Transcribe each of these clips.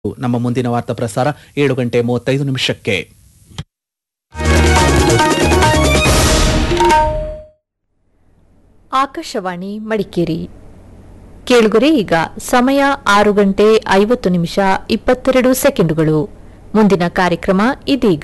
ನಮ್ಮ ಮುಂದಿನ ವಾರ್ತಾ ಪ್ರಸಾರ ಏಳು ಗಂಟೆ ಮೂವತ್ತೈದು ನಿಮಿಷಕ್ಕೆ ಆಕಾಶವಾಣಿ ಮಡಿಕೇರಿ ಕೇಳುಗರೆ ಈಗ ಸಮಯ ಆರು ಗಂಟೆ ಐವತ್ತು ನಿಮಿಷ ಇಪ್ಪತ್ತೆರಡು ಸೆಕೆಂಡುಗಳು ಮುಂದಿನ ಕಾರ್ಯಕ್ರಮ ಇದೀಗ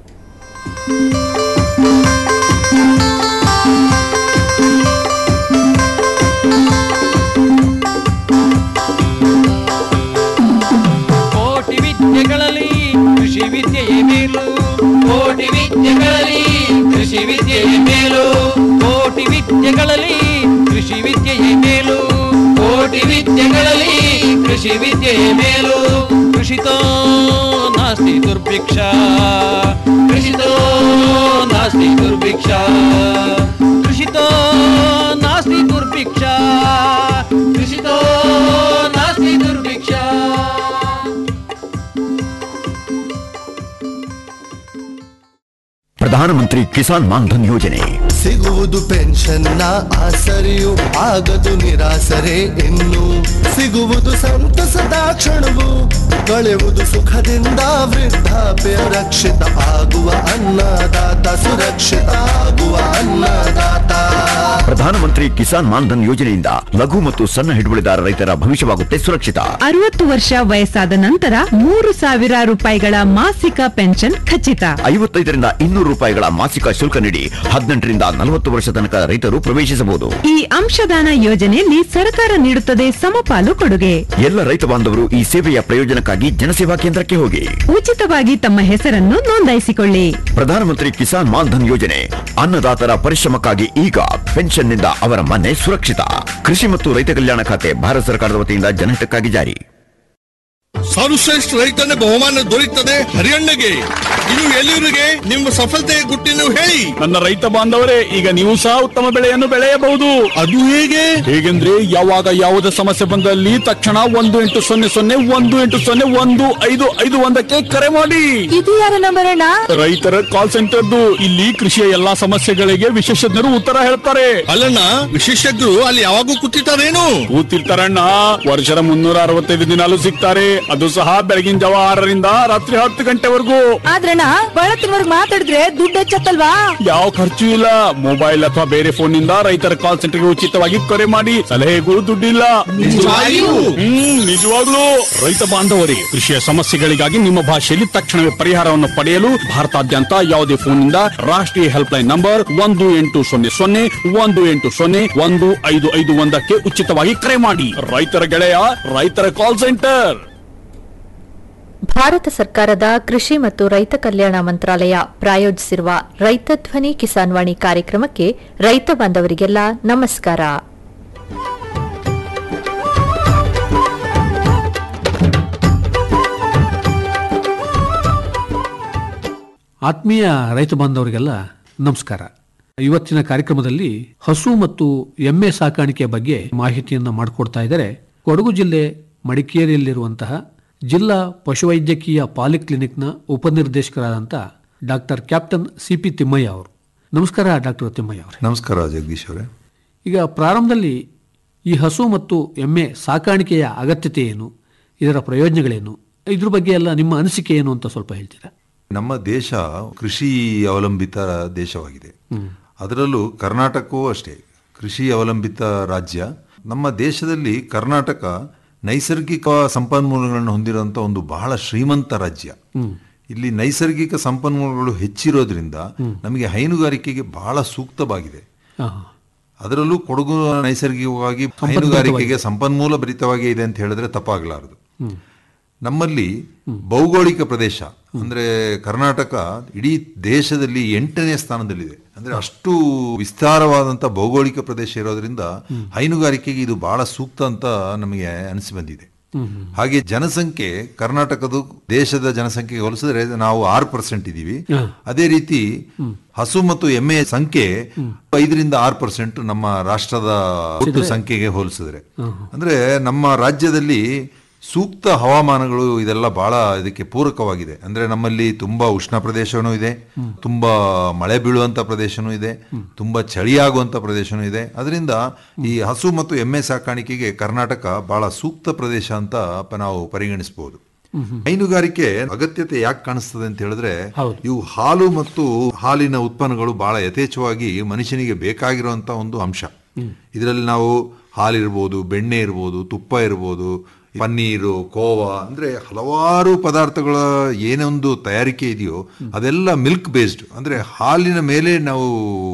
ಕೋಟಿ ವಿದ್ಯೆಗಳಲ್ಲಿ ಕೃಷಿ ವಿದ್ಯೆಯೇ ಮೇಲು ಕೋಟಿ ವಿದ್ಯೆಗಳಲ್ಲಿ ಕೃಷಿ ವಿದ್ಯೆಯೇ ಮೇಲು ಕೋಟಿ ವಿದ್ಯೆಗಳಲ್ಲಿ ಕೃಷಿ ವಿದ್ಯೆಯೇ ಮೇಲು ಕೋಟಿ ವಿದ್ಯೆಗಳಲ್ಲಿ ಕೃಷಿ ವಿದ್ಯೆಯೇ ಮೇಲು ಕೃಷಿತೋ ನಾಸ್ತಿ ದುರ್ಭಿಕ್ಷ ಕೃಷಿತೋ ನಾಸ್ತಿ ದುರ್ಭಿಕ್ಷ ಕೃಷಿತೋ ನಾಸ್ತಿ ದುರ್ಭಿಕ್ಷ ಕೃಷಿತೋ ನಾಸ್ತಿ ದುರ್ಭಿಕ್ಷ ಪ್ರಧಾನಮಂತ್ರಿ ಕಿಸಾನ್ ಮಾನ್ಧನ್ ಯೋಜನೆ ಸಿಗುವುದು ಪೆನ್ಷನ್ನ ಆಸರೆಯು ಆಗದು ನಿರಾಸರೆ ಇನ್ನು ಸಿಗುವುದು ಸಂತಸದ ಕ್ಷಣವು ಕಳೆಯುವುದು ಸುಖದಿಂದ ವೃದ್ಧಾಪ್ಯ ರಕ್ಷಿತ ಆಗುವ ಅನ್ನದಾತ ಸುರಕ್ಷಿತ ಆಗುವ ಅನ್ನದಾತ ಪ್ರಧಾನಮಂತ್ರಿ ಕಿಸಾನ್ ಮಾನ್ಧನ್ ಯೋಜನೆಯಿಂದ ಲಘು ಮತ್ತು ಸಣ್ಣ ಹಿಡುವಳಿದಾರ ರೈತರ ಭವಿಷ್ಯವಾಗುತ್ತೆ ಸುರಕ್ಷಿತ ಅರವತ್ತು ವರ್ಷ ವಯಸ್ಸಾದ ನಂತರ ಮೂರು ಸಾವಿರ ರೂಪಾಯಿಗಳ ಮಾಸಿಕ ಪೆನ್ಷನ್ ಖಚಿತ ಐವತ್ತೈದರಿಂದ ಇನ್ನೂರು ರೂಪಾಯಿಗಳ ಮಾಸಿಕ ಶುಲ್ಕ ನೀಡಿ ಹದಿನೆಂಟರಿಂದ ನಲವತ್ತು ವರ್ಷ ತನಕ ರೈತರು ಪ್ರವೇಶಿಸಬಹುದು ಈ ಅಂಶದಾನ ಯೋಜನೆಯಲ್ಲಿ ಸರ್ಕಾರ ನೀಡುತ್ತದೆ ಸಮಪಾಲು ಕೊಡುಗೆ ಎಲ್ಲ ರೈತ ಬಾಂಧವರು ಈ ಸೇವೆಯ ಪ್ರಯೋಜನಕ್ಕಾಗಿ ಜನಸೇವಾ ಕೇಂದ್ರಕ್ಕೆ ಹೋಗಿ ಉಚಿತವಾಗಿ ತಮ್ಮ ಹೆಸರನ್ನು ನೋಂದಾಯಿಸಿಕೊಳ್ಳಿ ಪ್ರಧಾನಮಂತ್ರಿ ಕಿಸಾನ್ ಮಾನ್ಧನ್ ಯೋಜನೆ ಅನ್ನದಾತರ ಪರಿಶ್ರಮಕ್ಕಾಗಿ ಈಗ ಪೆನ್ಷನ್ನಿಂದ ಅವರ ಮನೆ ಸುರಕ್ಷಿತ ಕೃಷಿ ಮತ್ತು ರೈತ ಕಲ್ಯಾಣ ಖಾತೆ ಭಾರತ ಸರ್ಕಾರದ ವತಿಯಿಂದ ಜನಹಿತಕ್ಕಾಗಿ ಜಾರಿ ಸರ್ವಶ್ರೇಷ್ಠ ರೈತನ ಬಹುಮಾನ ದೊರೆಯುತ್ತದೆ ಹರಿಯಣ್ಣಗೆ ಇದು ಎಲ್ಲಿವರಿಗೆ ನಿಮ್ಮ ಸಫಲತೆಯ ಗುಟ್ಟಿನ ಹೇಳಿ ನನ್ನ ರೈತ ಬಾಂಧವರೇ ಈಗ ನೀವು ಸಹ ಉತ್ತಮ ಬೆಳೆಯನ್ನು ಬೆಳೆಯಬಹುದು ಅದು ಹೇಗೆ ಹೇಗೆಂದ್ರೆ ಯಾವಾಗ ಯಾವುದೇ ಸಮಸ್ಯೆ ಬಂದಲ್ಲಿ ತಕ್ಷಣ ಒಂದು ಎಂಟು ಸೊನ್ನೆ ಸೊನ್ನೆ ಒಂದು ಎಂಟು ಸೊನ್ನೆ ಒಂದು ಐದು ಐದು ಒಂದಕ್ಕೆ ಕರೆ ಮಾಡಿ ಇದು ಯಾರ ನಂಬರ್ ಅಣ್ಣ ರೈತರ ಕಾಲ್ ಸೆಂಟರ್ದು ಇಲ್ಲಿ ಕೃಷಿಯ ಎಲ್ಲಾ ಸಮಸ್ಯೆಗಳಿಗೆ ವಿಶೇಷಜ್ಞರು ಉತ್ತರ ಹೇಳ್ತಾರೆ ಅಲ್ಲಣ್ಣ ವಿಶೇಷಜ್ಞರು ಅಲ್ಲಿ ಯಾವಾಗೂ ಕೂತಿರ್ತಾರೇನು ಕೂತಿರ್ತಾರಣ್ಣ ವರ್ಷದ ಮುನ್ನೂರ ಅರವತ್ತೈದು ದಿನಾಲು ಸಿಗ್ತಾರೆ ಅದು ಸಹ ಬೆಳಗಿನ ಜಾವ ಆರರಿಂದ ರಾತ್ರಿ ಹತ್ತು ಗಂಟೆವರೆಗೂ ಆದ್ರಣ್ಣ ಬಹಳ ತಿಂಗಳಿಗೆ ಮಾತಾಡಿದ್ರೆ ದುಡ್ಡು ಹೆಚ್ಚತ್ತಲ್ವಾ ಯಾವ ಖರ್ಚು ಇಲ್ಲ ಮೊಬೈಲ್ ಅಥವಾ ಬೇರೆ ಫೋನ್ ನಿಂದ ರೈತರ ಕಾಲ್ ಸೆಂಟರ್ಗೆ ಉಚಿತವಾಗಿ ಕರೆ ಮಾಡಿ ಸಲಹೆಗೂ ದುಡ್ಡಿಲ್ಲ ನಿಜವಾಗಿಯೂ? ಹ್ಮ್ ನಿಜವಾಗ್ಲೂ ರೈತ ಬಾಂಧವರೇ ಕೃಷಿಯ ಸಮಸ್ಯೆಗಳಿಗಾಗಿ ನಿಮ್ಮ ಭಾಷೆಯಲ್ಲಿ ತಕ್ಷಣವೇ ಪರಿಹಾರವನ್ನು ಪಡೆಯಲು ಭಾರತಾದ್ಯಂತ ಯಾವುದೇ ಫೋನ್ ನಿಂದ ರಾಷ್ಟ್ರೀಯ ಹೆಲ್ಪ್ ಲೈನ್ ನಂಬರ್ ಒಂದು ಎಂಟು ಸೊನ್ನೆ ಸೊನ್ನೆ ಒಂದು ಎಂಟು ಸೊನ್ನೆ ಒಂದು ಐದು ಐದು ಒಂದಕ್ಕೆ ಉಚಿತವಾಗಿ ಕರೆ ಮಾಡಿ ರೈತರ ಗೆಳೆಯ ರೈತರ ಕಾಲ್ ಸೆಂಟರ್ ಭಾರತ ಸರ್ಕಾರದ ಕೃಷಿ ಮತ್ತು ರೈತ ಕಲ್ಯಾಣ ಮಂತ್ರಾಲಯ ಪ್ರಾಯೋಜಿಸಿರುವ ರೈತ ಧ್ವನಿ ಕಿಸಾನ್ ವಾಣಿ ಕಾರ್ಯಕ್ರಮಕ್ಕೆ ರೈತ ಬಾಂಧವರಿಗೆಲ್ಲ ನಮಸ್ಕಾರ ಆತ್ಮೀಯ ರೈತ ಬಾಂಧವರಿಗೆಲ್ಲ ನಮಸ್ಕಾರ ಇವತ್ತಿನ ಕಾರ್ಯಕ್ರಮದಲ್ಲಿ ಹಸು ಮತ್ತು ಎಮ್ಮೆ ಸಾಕಾಣಿಕೆ ಬಗ್ಗೆ ಮಾಹಿತಿಯನ್ನು ಮಾಡಿಕೊಡ್ತಾ ಇದ್ದಾರೆ ಕೊಡಗು ಜಿಲ್ಲೆ ಮಡಿಕೇರಿಯಲ್ಲಿರುವಂತಹ ಜಿಲ್ಲಾ ಪಶುವೈದ್ಯಕೀಯ ಪಾಲಿಕ್ಲಿನಿಕ್ನ ಉಪನಿರ್ದೇಶಕರಾದಂಥ doctor captain C P Thimmaiah ಅವರು ನಮಸ್ಕಾರ ಡಾಕ್ಟರ್ ತಿಮ್ಮಯ್ಯ ಅವರೇ ನಮಸ್ಕಾರ ಜಗದೀಶ್ ಅವರೇ ಈಗ ಪ್ರಾರಂಭದಲ್ಲಿ ಈ ಹಸು ಮತ್ತು ಎಮ್ಮೆ ಸಾಕಾಣಿಕೆಯ ಅಗತ್ಯತೆ ಏನು ಇದರ ಪ್ರಯೋಜನಗಳೇನು ಇದ್ರ ಬಗ್ಗೆ ಎಲ್ಲ ನಿಮ್ಮ ಅನಿಸಿಕೆ ಏನು ಅಂತ ಸ್ವಲ್ಪ ಹೇಳ್ತೀರಾ ನಮ್ಮ ದೇಶ ಕೃಷಿ ಅವಲಂಬಿತ ದೇಶವಾಗಿದೆ ಅದರಲ್ಲೂ ಕರ್ನಾಟಕವೂ ಅಷ್ಟೇ ಕೃಷಿ ಅವಲಂಬಿತ ರಾಜ್ಯ ನಮ್ಮ ದೇಶದಲ್ಲಿ ಕರ್ನಾಟಕ ನೈಸರ್ಗಿಕ ಸಂಪನ್ಮೂಲಗಳನ್ನು ಹೊಂದಿರುವಂಥ ಒಂದು ಬಹಳ ಶ್ರೀಮಂತ ರಾಜ್ಯ ಇಲ್ಲಿ ನೈಸರ್ಗಿಕ ಸಂಪನ್ಮೂಲಗಳು ಹೆಚ್ಚಿರೋದ್ರಿಂದ ನಮಗೆ ಹೈನುಗಾರಿಕೆಗೆ ಬಹಳ ಸೂಕ್ತವಾಗಿದೆ ಆಹಾ. ಅದರಲ್ಲೂ ಕೊಡಗು ನೈಸರ್ಗಿಕವಾಗಿ ಹೈನುಗಾರಿಕೆಗೆ ಸಂಪನ್ಮೂಲ ಭರಿತವಾಗಿ ಇದೆ ಅಂತ ಹೇಳಿದ್ರೆ ತಪ್ಪಾಗಲಾರದು ನಮ್ಮಲ್ಲಿ ಭೌಗೋಳಿಕ ಪ್ರದೇಶ ಅಂದ್ರೆ ಕರ್ನಾಟಕ ಇಡೀ ದೇಶದಲ್ಲಿ ಎಂಟನೇ ಸ್ಥಾನದಲ್ಲಿದೆ ಅಂದ್ರೆ ಅಷ್ಟು ವಿಸ್ತಾರವಾದಂತ ಭೌಗೋಳಿಕ ಪ್ರದೇಶ ಇರೋದ್ರಿಂದ ಹೈನುಗಾರಿಕೆಗೆ ಇದು ಬಹಳ ಸೂಕ್ತ ಅಂತ ನಮಗೆ ಅನಿಸಿ ಬಂದಿದೆ ಹಾಗೆ ಜನಸಂಖ್ಯೆ ಕರ್ನಾಟಕದ ದೇಶದ ಜನಸಂಖ್ಯೆಗೆ ಹೋಲಿಸಿದ್ರೆ ನಾವು ಆರು ಪರ್ಸೆಂಟ್ ಇದೀವಿ ಅದೇ ರೀತಿ ಹಸು ಮತ್ತು ಎಮ್ಮೆಯ ಸಂಖ್ಯೆ ಐದರಿಂದ ಆರು ಪರ್ಸೆಂಟ್ ನಮ್ಮ ರಾಷ್ಟ್ರದ ಒಟ್ಟು ಸಂಖ್ಯೆಗೆ ಹೋಲಿಸಿದ್ರೆ ಅಂದ್ರೆ ನಮ್ಮ ರಾಜ್ಯದಲ್ಲಿ ಸೂಕ್ತ ಹವಾಮಾನಗಳು ಇದೆಲ್ಲ ಬಹಳ ಇದಕ್ಕೆ ಪೂರಕವಾಗಿದೆ ಅಂದ್ರೆ ನಮ್ಮಲ್ಲಿ ತುಂಬಾ ಉಷ್ಣ ಪ್ರದೇಶನೂ ಇದೆ ತುಂಬಾ ಮಳೆ ಬೀಳುವಂತ ಪ್ರದೇಶನೂ ಇದೆ ತುಂಬಾ ಚಳಿಯಾಗುವಂತ ಪ್ರದೇಶನೂ ಇದೆ ಅದರಿಂದ ಈ ಹಸು ಮತ್ತು ಎಮ್ಮೆ ಸಾಕಾಣಿಕೆಗೆ ಕರ್ನಾಟಕ ಬಹಳ ಸೂಕ್ತ ಪ್ರದೇಶ ಅಂತ ಪ- ನಾವು ಪರಿಗಣಿಸಬಹುದು ಹೈನುಗಾರಿಕೆ ಅಗತ್ಯತೆ ಯಾಕೆ ಕಾಣಿಸ್ತದೆ ಅಂತ ಹೇಳಿದ್ರೆ ಇವು ಹಾಲು ಮತ್ತು ಹಾಲಿನ ಉತ್ಪನ್ನಗಳು ಬಹಳ ಯಥೇಚ್ಛವಾಗಿ ಮನುಷ್ಯನಿಗೆ ಬೇಕಾಗಿರುವಂತ ಒಂದು ಅಂಶ ಇದರಲ್ಲಿ ನಾವು ಹಾಲಿರ್ಬೋದು ಬೆಣ್ಣೆ ಇರ್ಬೋದು ತುಪ್ಪ ಇರ್ಬೋದು ಪನ್ನೀರು ಕೋವಾ ಅಂದ್ರೆ ಹಲವಾರು ಪದಾರ್ಥಗಳ ಏನೊಂದು ತಯಾರಿಕೆ ಇದೆಯೋ ಅದೆಲ್ಲ ಮಿಲ್ಕ್ ಬೇಸ್ಡ್ ಅಂದ್ರೆ ಹಾಲಿನ ಮೇಲೆ ನಾವು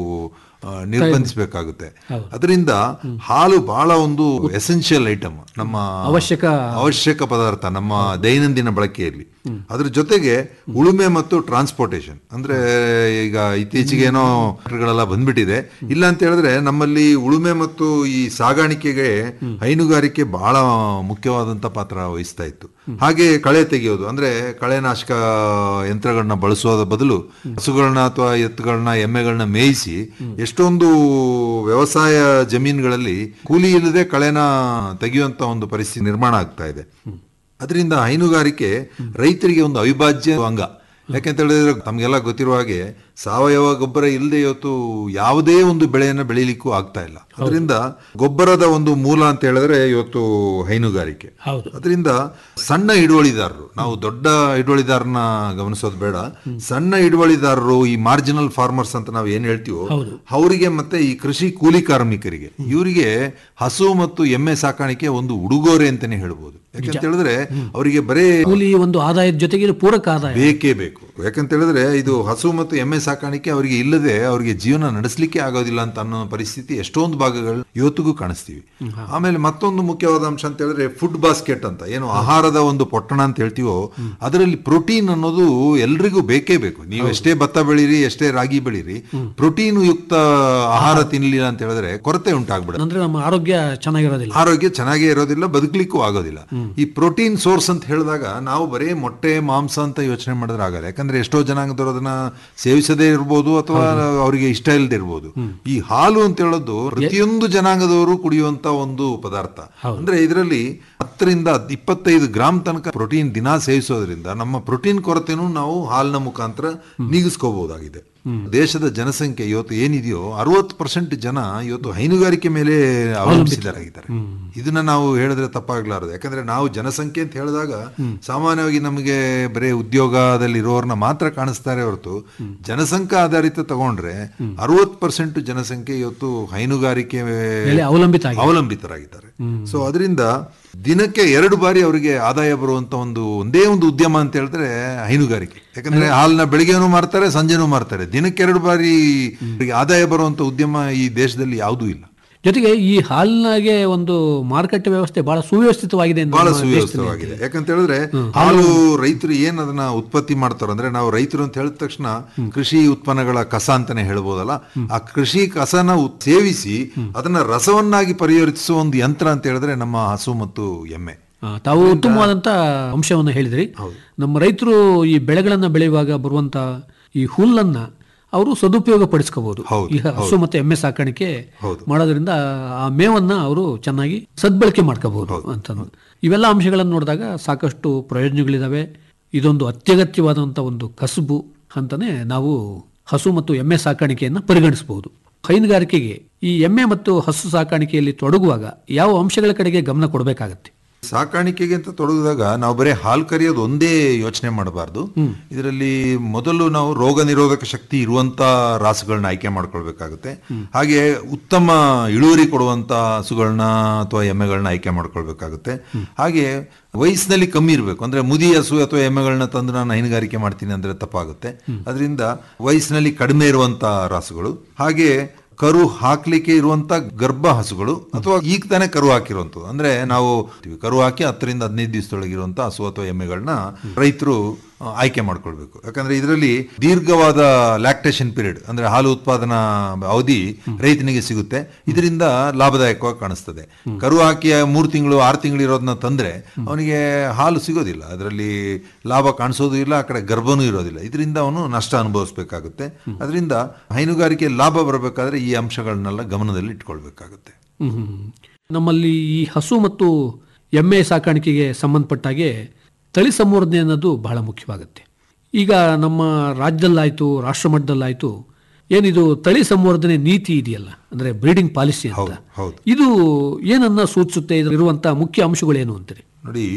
ಆ, ನಿರ್ಬಂಧಿಸಬೇಕಾಗುತ್ತೆ ಅದರಿಂದ ಹಾಲು ಬಹಳ ಒಂದು ಎಸೆನ್ಷಿಯಲ್ ಐಟಮ್ ನಮ್ಮ ಅವಶ್ಯಕ ಅವಶ್ಯಕ ಪದಾರ್ಥ ನಮ್ಮ ದೈನಂದಿನ ಬಳಕೆಯಲ್ಲಿ ಅದ್ರ ಜೊತೆಗೆ ಉಳುಮೆ ಮತ್ತು ಟ್ರಾನ್ಸ್ಪೋರ್ಟೇಷನ್ ಅಂದ್ರೆ ಈಗ ಇತ್ತೀಚೆಗೆ ಏನೋ ಗಳೆಲ್ಲ ಬಂದ್ಬಿಟ್ಟಿದೆ ಇಲ್ಲ ಅಂತ ಹೇಳಿದ್ರೆ ನಮ್ಮಲ್ಲಿ ಉಳುಮೆ ಮತ್ತು ಈ ಸಾಗಾಣಿಕೆಗೆ ಹೈನುಗಾರಿಕೆ ಬಹಳ ಮುಖ್ಯವಾದಂತ ಪಾತ್ರ ವಹಿಸ್ತಾ ಇತ್ತು ಹಾಗೆ ಕಳೆ ತೆಗೆಯೋದು ಅಂದ್ರೆ ಕಳೆನಾಶಕ ಯಂತ್ರಗಳನ್ನ ಬಳಸೋದ ಬದಲು ಹಸುಗಳನ್ನ ಅಥವಾ ಎತ್ತುಗಳನ್ನ ಎಮ್ಮೆಗಳನ್ನ ಮೇಯಿಸಿ ಎಷ್ಟೊಂದು ವ್ಯವಸಾಯ ಜಮೀನುಗಳಲ್ಲಿ ಕೂಲಿ ಇಲ್ಲದೆ ಕಳೆನ ತೆಗೆಯುವಂತ ಒಂದು ಪರಿಸ್ಥಿತಿ ನಿರ್ಮಾಣ ಆಗ್ತಾ ಇದೆ ಅದರಿಂದ ಹೈನುಗಾರಿಕೆ ರೈತರಿಗೆ ಒಂದು ಅವಿಭಾಜ್ಯ ಅಂಗ ಯಾಕೆಂತ ಹೇಳಿದ್ರೆ ತಮಗೆಲ್ಲ ಗೊತ್ತಿರುವ ಹಾಗೆ ಸಾವಯವ ಗೊಬ್ಬರ ಇಲ್ಲದೆ ಇವತ್ತು ಯಾವುದೇ ಒಂದು ಬೆಳೆಯನ್ನು ಬೆಳೀಲಿಕ್ಕೂ ಆಗ್ತಾ ಇಲ್ಲ ಅದರಿಂದ ಗೊಬ್ಬರದ ಒಂದು ಮೂಲ ಅಂತ ಹೇಳಿದ್ರೆ ಇವತ್ತು ಹೈನುಗಾರಿಕೆ ಅದರಿಂದ ಸಣ್ಣ ಹಿಡುವಳಿದಾರರು ನಾವು ದೊಡ್ಡ ಹಿಡುವಳಿದಾರನ ಗಮನಿಸೋದು ಬೇಡ ಸಣ್ಣ ಹಿಡುವಳಿದಾರರು ಈ ಮಾರ್ಜಿನಲ್ ಫಾರ್ಮರ್ಸ್ ಅಂತ ನಾವು ಏನ್ ಹೇಳ್ತೀವೋ ಅವರಿಗೆ ಮತ್ತೆ ಈ ಕೃಷಿ ಕೂಲಿ ಕಾರ್ಮಿಕರಿಗೆ ಇವರಿಗೆ ಹಸು ಮತ್ತು ಎಮ್ಮೆ ಸಾಕಾಣಿಕೆ ಒಂದು ಉಡುಗೊರೆ ಅಂತಾನೆ ಹೇಳ್ಬೋದು ಯಾಕಂತ ಹೇಳಿದ್ರೆ ಅವರಿಗೆ ಬರೇ ಕೂಲಿ ಒಂದು ಆದಾಯದ ಜೊತೆಗೆ ಇದು ಪೂರಕ ಆದಾಯ ಬೇಕೇ ಬೇಕು ಯಾಕಂತ ಹೇಳಿದ್ರೆ ಇದು ಹಸು ಮತ್ತು ಎಮ್ಮೆ ಸಾಕಾಣಿಕೆ ಅವರಿಗೆ ಇಲ್ಲದೆ ಅವರಿಗೆ ಜೀವನ ನಡೆಸಲಿಕ್ಕೆ ಆಗೋದಿಲ್ಲ ಅಂತ ಅನ್ನೋ ಪರಿಸ್ಥಿತಿ ಎಷ್ಟೊಂದು ಭಾಗಗಳು ಇವತ್ತಿಗೂ ಕಾಣಿಸ್ತೀವಿ ಆಮೇಲೆ ಮತ್ತೊಂದು ಮುಖ್ಯವಾದ ಅಂಶ ಅಂತ ಹೇಳಿದ್ರೆ ಫುಡ್ ಬಾಸ್ಕೆಟ್ ಅಂತ ಏನು ಆಹಾರದ ಒಂದು ಪೊಟ್ಟಣ ಅಂತ ಹೇಳ್ತೀವೋ ಅದರಲ್ಲಿ ಪ್ರೋಟೀನ್ ಅನ್ನೋದು ಎಲ್ರಿಗೂ ಬೇಕೇ ಬೇಕು ನೀವು ಎಷ್ಟೇ ಭತ್ತ ಬೆಳೀರಿ ಎಷ್ಟೇ ರಾಗಿ ಬೆಳೀರಿ ಪ್ರೋಟೀನ್ ಯುಕ್ತ ಆಹಾರ ತಿನ್ನಲಿಲ್ಲ ಅಂತ ಹೇಳಿದ್ರೆ ಕೊರತೆ ಉಂಟಾಗ್ಬಿಡುತ್ತೆ ಅಂದ್ರೆ ನಮ್ಮ ಆರೋಗ್ಯ ಚೆನ್ನಾಗಿರೋದಿಲ್ಲ ಆರೋಗ್ಯ ಚೆನ್ನಾಗೇ ಇರೋದಿಲ್ಲ ಬದುಕಲಿಕ್ಕೂ ಆಗೋದಿಲ್ಲ ಈ ಪ್ರೋಟೀನ್ ಸೋರ್ಸ್ ಅಂತ ಹೇಳಿದಾಗ ನಾವು ಬರೀ ಮೊಟ್ಟೆ ಮಾಂಸ ಅಂತ ಯೋಚನೆ ಮಾಡಿದ್ರೆ ಆಗಲ್ಲ ಯಾಕಂದ್ರೆ ಎಷ್ಟೋ ಜನಾಂಗದವರು ಅದನ್ನ ಸೇವಿಸದೇ ಇರ್ಬೋದು ಅಥವಾ ಅವರಿಗೆ ಇಷ್ಟ ಇಲ್ಲದೆ ಇರ್ಬೋದು ಈ ಹಾಲು ಅಂತ ಹೇಳೋದು ಪ್ರತಿಯೊಂದು ಜನಾಂಗದವರು ಕುಡಿಯುವಂತ ಒಂದು ಪದಾರ್ಥ ಅಂದ್ರೆ ಇದರಲ್ಲಿ ಹತ್ತರಿಂದ ಇಪ್ಪತ್ತೈದು ಗ್ರಾಮ್ ತನಕ ಪ್ರೋಟೀನ್ ದಿನ ಸೇವಿಸೋದ್ರಿಂದ ನಮ್ಮ ಪ್ರೋಟೀನ್ ಕೊರತೆನೂ ನಾವು ಹಾಲಿನ ಮುಖಾಂತರ ನೀಗಿಸ್ಕೋಬಹುದಾಗಿದೆ ದೇಶದ ಜನಸಂಖ್ಯೆ ಇವತ್ತು ಏನಿದೆಯೋ ಅರವತ್ತು ಪರ್ಸೆಂಟ್ ಜನ ಇವತ್ತು ಹೈನುಗಾರಿಕೆ ಮೇಲೆ ಅವಲಂಬಿಸಿದರಾಗಿದ್ದಾರೆ ಇದನ್ನ ನಾವು ಹೇಳಿದ್ರೆ ತಪ್ಪಾಗ್ಲಾರದು ಯಾಕಂದ್ರೆ ನಾವು ಜನಸಂಖ್ಯೆ ಅಂತ ಹೇಳಿದಾಗ ಸಾಮಾನ್ಯವಾಗಿ ನಮಗೆ ಬರೀ ಉದ್ಯೋಗದಲ್ಲಿ ಇರೋರ್ನ ಮಾತ್ರ ಕಾಣಿಸ್ತಾರೆ ಹೊರತು ಜನಸಂಖ್ಯಾ ಆಧಾರಿತ ತಗೊಂಡ್ರೆ ಅರವತ್ತು ಪರ್ಸೆಂಟ್ ಜನಸಂಖ್ಯೆ ಇವತ್ತು ಹೈನುಗಾರಿಕೆ ಮೇಲೆ ಅವಲಂಬಿತ ಆಗಿದೆ. ಅವಲಂಬಿತರಾಗಿದ್ದಾರೆ ಸೊ ಅದರಿಂದ ದಿನಕ್ಕೆ ಎರಡು ಬಾರಿ ಅವರಿಗೆ ಆದಾಯ ಬರುವಂತ ಒಂದು ಒಂದೇ ಒಂದು ಉದ್ಯಮ ಅಂತ ಹೇಳಿದ್ರೆ ಹೈನುಗಾರಿಕೆ ಯಾಕಂದ್ರೆ ಹಾಲನ್ನ ಬೆಳಿಗ್ಗೆನೂ ಮಾರ್ತಾರೆ ಸಂಜೆನೂ ಮಾರ್ತಾರೆ ದಿನಕ್ಕೆ ಎರಡು ಬಾರಿ ಅವರಿಗೆ ಆದಾಯ ಬರುವಂತ ಉದ್ಯಮ ಈ ದೇಶದಲ್ಲಿ ಯಾವುದೂ ಇಲ್ಲ ಜೊತೆಗೆ ಈ ಹಾಲಿನಾಗೆ ಒಂದು ಮಾರುಕಟ್ಟೆ ವ್ಯವಸ್ಥೆ ಬಹಳ ಸುವ್ಯವಸ್ಥಿತವಾಗಿದೆ ಅಂತ ಬಹಳ ನಮ್ಮ ದೇಶದಲ್ಲಿ. ಸುವ್ಯವಸ್ಥಿತವಾಗಿದೆ ಯಾಕಂತ ಹೇಳಿದ್ರೆ ಹಾಲು ರೈತರು ಏನ್ ಅದನ್ನ ಉತ್ಪತ್ತಿ ಮಾಡ್ತಾರ ಅಂದ್ರೆ ನಾವು ರೈತರು ಅಂತ ಹೇಳಿದ ತಕ್ಷಣ ಕೃಷಿ ಉತ್ಪನ್ನಗಳ ಕಸ ಅಂತಾನೆ ಹೇಳ್ಬೋದಲ್ಲ ಆ ಕೃಷಿ ಕಸನ ಉತ್- ಸೇವಿಸಿ ಅದನ್ನ ರಸವನ್ನಾಗಿ ಪರಿವರ್ತಿಸುವ ಒಂದು ಯಂತ್ರ ಅಂತ ಹೇಳಿದ್ರೆ ನಮ್ಮ ಹಸು ಮತ್ತು ಎಮ್ಮೆ ಆ, ತಾವು ಉತ್ತಮವಾದಂತ ಅಂಶವನ್ನು ಹೇಳಿದ್ರಿ ನಮ್ಮ ರೈತರು ಈ ಬೆಳೆಗಳನ್ನ ಬೆಳೆಯುವಾಗ ಬರುವಂತ ಈ ಹುಲ್ಲನ್ನ ಅವರು ಸದುಪಯೋಗ ಪಡಿಸ್ಕೋಬಹುದು ಈ ಹಸು ಮತ್ತೆ ಎಮ್ಮೆ ಸಾಕಾಣಿಕೆ ಮಾಡೋದ್ರಿಂದ ಆ ಮೇವನ್ನ ಅವರು ಚೆನ್ನಾಗಿ ಸದ್ಬಳಕೆ ಮಾಡ್ಕೋಬಹುದು ಅಂತ ಇವೆಲ್ಲ ಅಂಶಗಳನ್ನು ನೋಡಿದಾಗ ಸಾಕಷ್ಟು ಪ್ರಯೋಜನಗಳಿದಾವೆ ಇದೊಂದು ಅತ್ಯಗತ್ಯವಾದಂತ ಒಂದು ಕಸುಬು ಅಂತಾನೆ ನಾವು ಹಸು ಮತ್ತು ಎಮ್ಮೆ ಸಾಕಾಣಿಕೆಯನ್ನ ಪರಿಗಣಿಸಬಹುದು ಹೈನುಗಾರಿಕೆಗೆ ಈ ಎಮ್ಮೆ ಮತ್ತು ಹಸು ಸಾಕಾಣಿಕೆಯಲ್ಲಿ ತೊಡಗುವಾಗ ಯಾವ ಅಂಶಗಳ ಕಡೆಗೆ ಗಮನ ಕೊಡಬೇಕಾಗತ್ತೆ ಸಾಕಾಣಿಕೆಗೆ ಅಂತ ತೊಡಗಿದಾಗ ನಾವು ಬರೀ ಹಾಲು ಕರೆಯೋದು ಒಂದೇ ಯೋಚನೆ ಮಾಡಬಾರ್ದು ಇದರಲ್ಲಿ ಮೊದಲು ನಾವು ರೋಗ ನಿರೋಧಕ ಶಕ್ತಿ ಇರುವಂತ ರಾಸುಗಳನ್ನ ಆಯ್ಕೆ ಮಾಡ್ಕೊಳ್ಬೇಕಾಗುತ್ತೆ ಹಾಗೆ ಉತ್ತಮ ಇಳುವರಿ ಕೊಡುವಂತ ಹಸುಗಳನ್ನ ಅಥವಾ ಎಮ್ಮೆಗಳನ್ನ ಆಯ್ಕೆ ಮಾಡ್ಕೊಳ್ಬೇಕಾಗುತ್ತೆ ಹಾಗೆ ವಯಸ್ಸಿನಲ್ಲಿ ಕಮ್ಮಿ ಇರಬೇಕು ಅಂದ್ರೆ ಮುದಿ ಹಸು ಅಥವಾ ಎಮ್ಮೆಗಳನ್ನ ತಂದು ನಾನು ಹೈನುಗಾರಿಕೆ ಮಾಡ್ತೀನಿ ಅಂದ್ರೆ ತಪ್ಪಾಗುತ್ತೆ ಅದರಿಂದ ವಯಸ್ಸಿನಲ್ಲಿ ಕಡಿಮೆ ಇರುವಂತ ರಾಸುಗಳು ಹಾಗೆ ಕರು ಹಾಕ್ಲಿಕ್ಕೆ ಇರುವಂತ ಗರ್ಭ ಹಸುಗಳು ಅಥವಾ ಈಗ ತಾನೇ ಕರು ಹಾಕಿರುವಂಥದ್ದು ಅಂದ್ರೆ ನಾವು ಕರು ಹಾಕಿ ಹತ್ತರಿಂದ ಹದಿನೈದು ದಿವಸದೊಳಗಿರುವಂತ ಹಸು ಅಥವಾ ಎಮ್ಮೆಗಳನ್ನ ರೈತರು ಆ, ಆಯ್ಕೆ ಮಾಡ್ಕೊಳ್ಬೇಕು ಯಾಕಂದ್ರೆ ಇದರಲ್ಲಿ ದೀರ್ಘವಾದ ಲ್ಯಾಕ್ಟೇಷನ್ ಪೀರಿಯಡ್ ಅಂದ್ರೆ ಹಾಲು ಉತ್ಪಾದನಾ ಅವಧಿ ರೈತನಿಗೆ ಸಿಗುತ್ತೆ ಇದರಿಂದ ಲಾಭದಾಯಕವಾಗಿ ಕಾಣಿಸ್ತದೆ ಕರು ಹಾಕಿ ಮೂರು ತಿಂಗಳು ಆರು ತಿಂಗಳು ಇರೋದನ್ನ ತಂದ್ರೆ ಅವನಿಗೆ ಹಾಲು ಸಿಗೋದಿಲ್ಲ ಅದರಲ್ಲಿ ಲಾಭ ಕಾಣಿಸೋದು ಇಲ್ಲ ಆ ಕಡೆ ಗರ್ಭನೂ ಇರೋದಿಲ್ಲ ಇದರಿಂದ ಅವನು ನಷ್ಟ ಅನುಭವಿಸ್ಬೇಕಾಗುತ್ತೆ ಅದರಿಂದ ಹೈನುಗಾರಿಕೆ ಲಾಭ ಬರಬೇಕಾದ್ರೆ ಈ ಅಂಶಗಳನ್ನೆಲ್ಲ ಗಮನದಲ್ಲಿ ಇಟ್ಕೊಳ್ಬೇಕಾಗುತ್ತೆ ಹ್ಮ್ ಹ್ಮ್. ನಮ್ಮಲ್ಲಿ ಈ ಹಸು ಮತ್ತು ಎಮ್ಮೆ ಸಾಕಾಣಿಕೆಗೆ ಸಂಬಂಧಪಟ್ಟ ಹಾಗೆ ತಳಿ ಸಂವರ್ಧನೆ ಅನ್ನೋದು ಬಹಳ ಮುಖ್ಯವಾಗುತ್ತೆ ಈಗ ನಮ್ಮ ರಾಜ್ಯದಲ್ಲಾಯ್ತು ರಾಷ್ಟ್ರ ಮಟ್ಟದಲ್ಲಾಯ್ತು ಏನಿದು ತಳಿ ಸಂವರ್ಧನೆ ನೀತಿ ಇದೆಯಲ್ಲ ಅಂದ್ರೆ ಬ್ರೀಡಿಂಗ್ ಪಾಲಿಸಿ ಅಂತ ಹೌದು ಇದು ಏನನ್ನ ಸೂಚಿಸುತ್ತೆ ಇರುವಂತಹ ಮುಖ್ಯ ಅಂಶಗಳೇನು ಅಂತೀರಿ ನೋಡಿ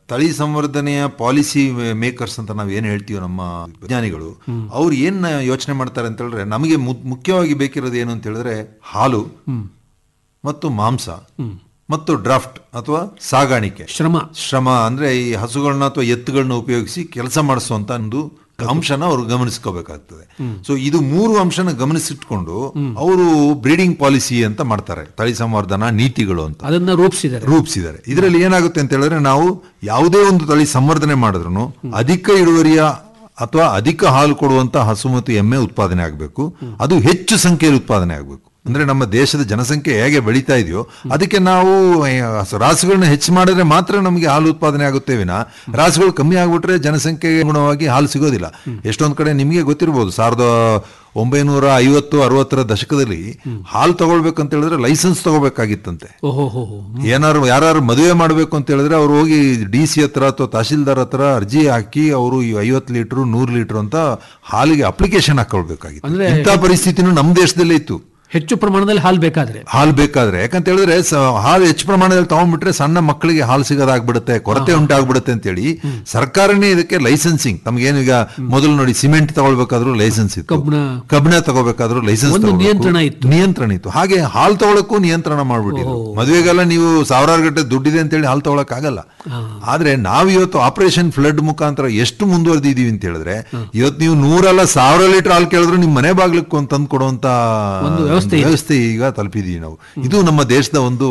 ತಳಿ ಸಂವರ್ಧನೆಯ ಪಾಲಿಸಿ ಮೇಕರ್ಸ್ ಅಂತ ನಾವು ಏನು ಹೇಳ್ತೀವಿ ನಮ್ಮ ವಿಜ್ಞಾನಿಗಳು ಅವ್ರು ಏನ್ ಯೋಚನೆ ಮಾಡ್ತಾರೆ ಅಂತ ಹೇಳಿದ್ರೆ ನಮಗೆ ಮು- ಮುಖ್ಯವಾಗಿ ಬೇಕಿರೋದು ಏನು ಅಂತ ಹೇಳಿದ್ರೆ ಹಾಲು ಮತ್ತು ಮಾಂಸ ಮತ್ತು ಡ್ರಾಫ್ಟ್ ಅಥವಾ ಸಾಗಾಣಿಕೆ ಶ್ರಮ ಶ್ರಮ ಅಂದ್ರೆ ಈ ಹಸುಗಳನ್ನ ಅಥವಾ ಎತ್ತುಗಳನ್ನ ಉಪಯೋಗಿಸಿ ಕೆಲಸ ಮಾಡಿಸುವಂತ ಒಂದು ಅಂಶನ ಅವರು ಗಮನಿಸ್ಕೋಬೇಕಾಗ್ತದೆ ಸೊ ಇದು ಮೂರು ಅಂಶನ ಗಮನಿಸಿಟ್ಕೊಂಡು ಅವರು ಬ್ರೀಡಿಂಗ್ ಪಾಲಿಸಿ ಅಂತ ಮಾಡ್ತಾರೆ ತಳಿ ಸಂವರ್ಧನಾ ನೀತಿಗಳು ಅಂತ ಅದನ್ನ ರೂಪಿಸಿದ್ದಾರೆ ರೂಪಿಸಿದ್ದಾರೆ ಇದರಲ್ಲಿ ಏನಾಗುತ್ತೆ ಅಂತ ಹೇಳಿದ್ರೆ ನಾವು ಯಾವುದೇ ಒಂದು ತಳಿ ಸಂವರ್ಧನೆ ಮಾಡಿದ್ರು ಅಧಿಕ ಇಳುವರಿಯ ಅಥವಾ ಅಧಿಕ ಹಾಲು ಕೊಡುವಂತ ಹಸು ಮತ್ತು ಎಮ್ಮೆ ಉತ್ಪಾದನೆ ಆಗಬೇಕು ಅದು ಹೆಚ್ಚು ಸಂಖ್ಯೆಯಲ್ಲಿ ಉತ್ಪಾದನೆ ಆಗಬೇಕು ಅಂದ್ರೆ ನಮ್ಮ ದೇಶದ ಜನಸಂಖ್ಯೆ ಹೇಗೆ ಬೆಳೀತಾ ಇದೆಯೋ ಅದಕ್ಕೆ ನಾವು ಏ, ರಾಸುಗಳನ್ನ ಹೆಚ್ಚು ಮಾಡಿದ್ರೆ ಮಾತ್ರ ನಮಗೆ ಹಾಲು ಉತ್ಪಾದನೆ ಆಗುತ್ತೆ ವಿನ ರಾಸುಗಳು ಕಮ್ಮಿ ಆಗ್ಬಿಟ್ರೆ ಜನಸಂಖ್ಯೆಗೆ ಅನುಗುಣವಾಗಿ ಹಾಲು ಸಿಗೋದಿಲ್ಲ ಎಷ್ಟೊಂದ್ ಕಡೆ ನಿಮಗೆ ಗೊತ್ತಿರಬಹುದು ಸಾವಿರದ ಒಂಬೈನೂರ ಐವತ್ತು ಅರವತ್ತರ ದಶಕದಲ್ಲಿ ಹಾಲು ತಗೊಳ್ಬೇಕಂತ ಹೇಳಿದ್ರೆ ಲೈಸೆನ್ಸ್ ತಗೋಬೇಕಾಗಿತ್ತಂತೆ ಓಹೋ ಹೋ ಹೋ ಏನಾರು ಯಾರು ಮದುವೆ ಮಾಡಬೇಕು ಅಂತ ಹೇಳಿದ್ರೆ ಅವ್ರು ಹೋಗಿ ಡಿ ಸಿ ಹತ್ರ ಅಥವಾ ತಹಶೀಲ್ದಾರ್ ಹತ್ರ ಅರ್ಜಿ ಹಾಕಿ ಅವರು ಐವತ್ತು ಲೀಟರ್ ನೂರು ಲೀಟರ್ ಅಂತ ಹಾಲಿಗೆ ಅಪ್ಲಿಕೇಶನ್ ಹಾಕೊಳ್ಬೇಕಾಗಿತ್ತು ಅಂದ್ರೆ- ಇಂಥ ಪರಿಸ್ಥಿತಿನೂ ನಮ್ಮ ದೇಶದಲ್ಲೇ ಇತ್ತು ಹೆಚ್ಚು ಪ್ರಮಾಣದಲ್ಲಿ ಹಾಲು ಬೇಕಾದ್ರೆ ಹಾಲು ಬೇಕಾದ್ರೆ ಯಾಕಂತ ಹೇಳಿದ್ರೆ ಸ- ಹಾಲು ಹೆಚ್ಚು ಪ್ರಮಾಣದಲ್ಲಿ ತಗೊಂಡ್ಬಿಟ್ರೆ ಸಣ್ಣ ಮಕ್ಕಳಿಗೆ ಹಾಲು ಸಿಗೋದಾಗ್ಬಿಡುತ್ತೆ ಕೊರತೆ ಉಂಟಾಗ್ಬಿಡುತ್ತೆ ಅಂತೇಳಿ ಸರ್ಕಾರನೇ ಇದಕ್ಕೆ ಲೈಸೆನ್ಸಿಂಗ್ ತಮ್ಗೇನು ಈಗ ಮೊದಲು ನೋಡಿ ಸಿಮೆಂಟ್ ತಗೊಳ್ಬೇಕಾದ್ರೂ ಲೈಸೆನ್ಸ್ ಇತ್ತು ಕಬ್ಬಿಣ ಕಬ್ಬಿಣ ತಗೋಬೇಕಾದ್ರೂ ಲೈಸೆನ್ಸ್ ಒಂದು ನಿಯಂತ್ರಣ ಇತ್ತು. ನಿಯಂತ್ರಣ ಇತ್ತು ಹಾಗೆ ಹಾಲು ತಗೊಳಕ್ಕೂ ನಿಯಂತ್ರಣ ಮಾಡ್ಬಿಟ್ಟಿದ್ರು ಮದುವೆಗೆಲ್ಲ ನೀವು ಸಾವಿರಾರು ಗಂಟೆ ದುಡ್ಡಿದೆ ಅಂತೇಳಿ ಹಾಲು ತಗೊಳಕ್ ಆಗಲ್ಲ ಆದ್ರೆ ನಾವು ಇವತ್ತು ಆಪರೇಷನ್ ಫ್ಲಡ್ ಮುಖಾಂತರ ಎಷ್ಟು ಮುಂದುವರೆದಿದೀವಿ ಅಂತ ಹೇಳಿದ್ರೆ ಇವತ್ತು ನೀವು ನೂರಲ್ಲ ಸಾವಿರ ಲೀಟರ್ ಹಾಲು ಕೇಳಿದ್ರು ನಿಮ್ ಮನೆ ಬಾಗ್ಲಿಕ್ಕೆ ಒಂದು ತಂದು ಕೊಡುವಂತ ಒಂದು ವ್ಯವಸ್ಥೆ ಇದೆ. ವ್ಯವಸ್ಥೆ ಈಗ ತಲುಪಿದೀವಿ ನಾವು ಇದು ನಮ್ಮ ದೇಶದ ಒಂದು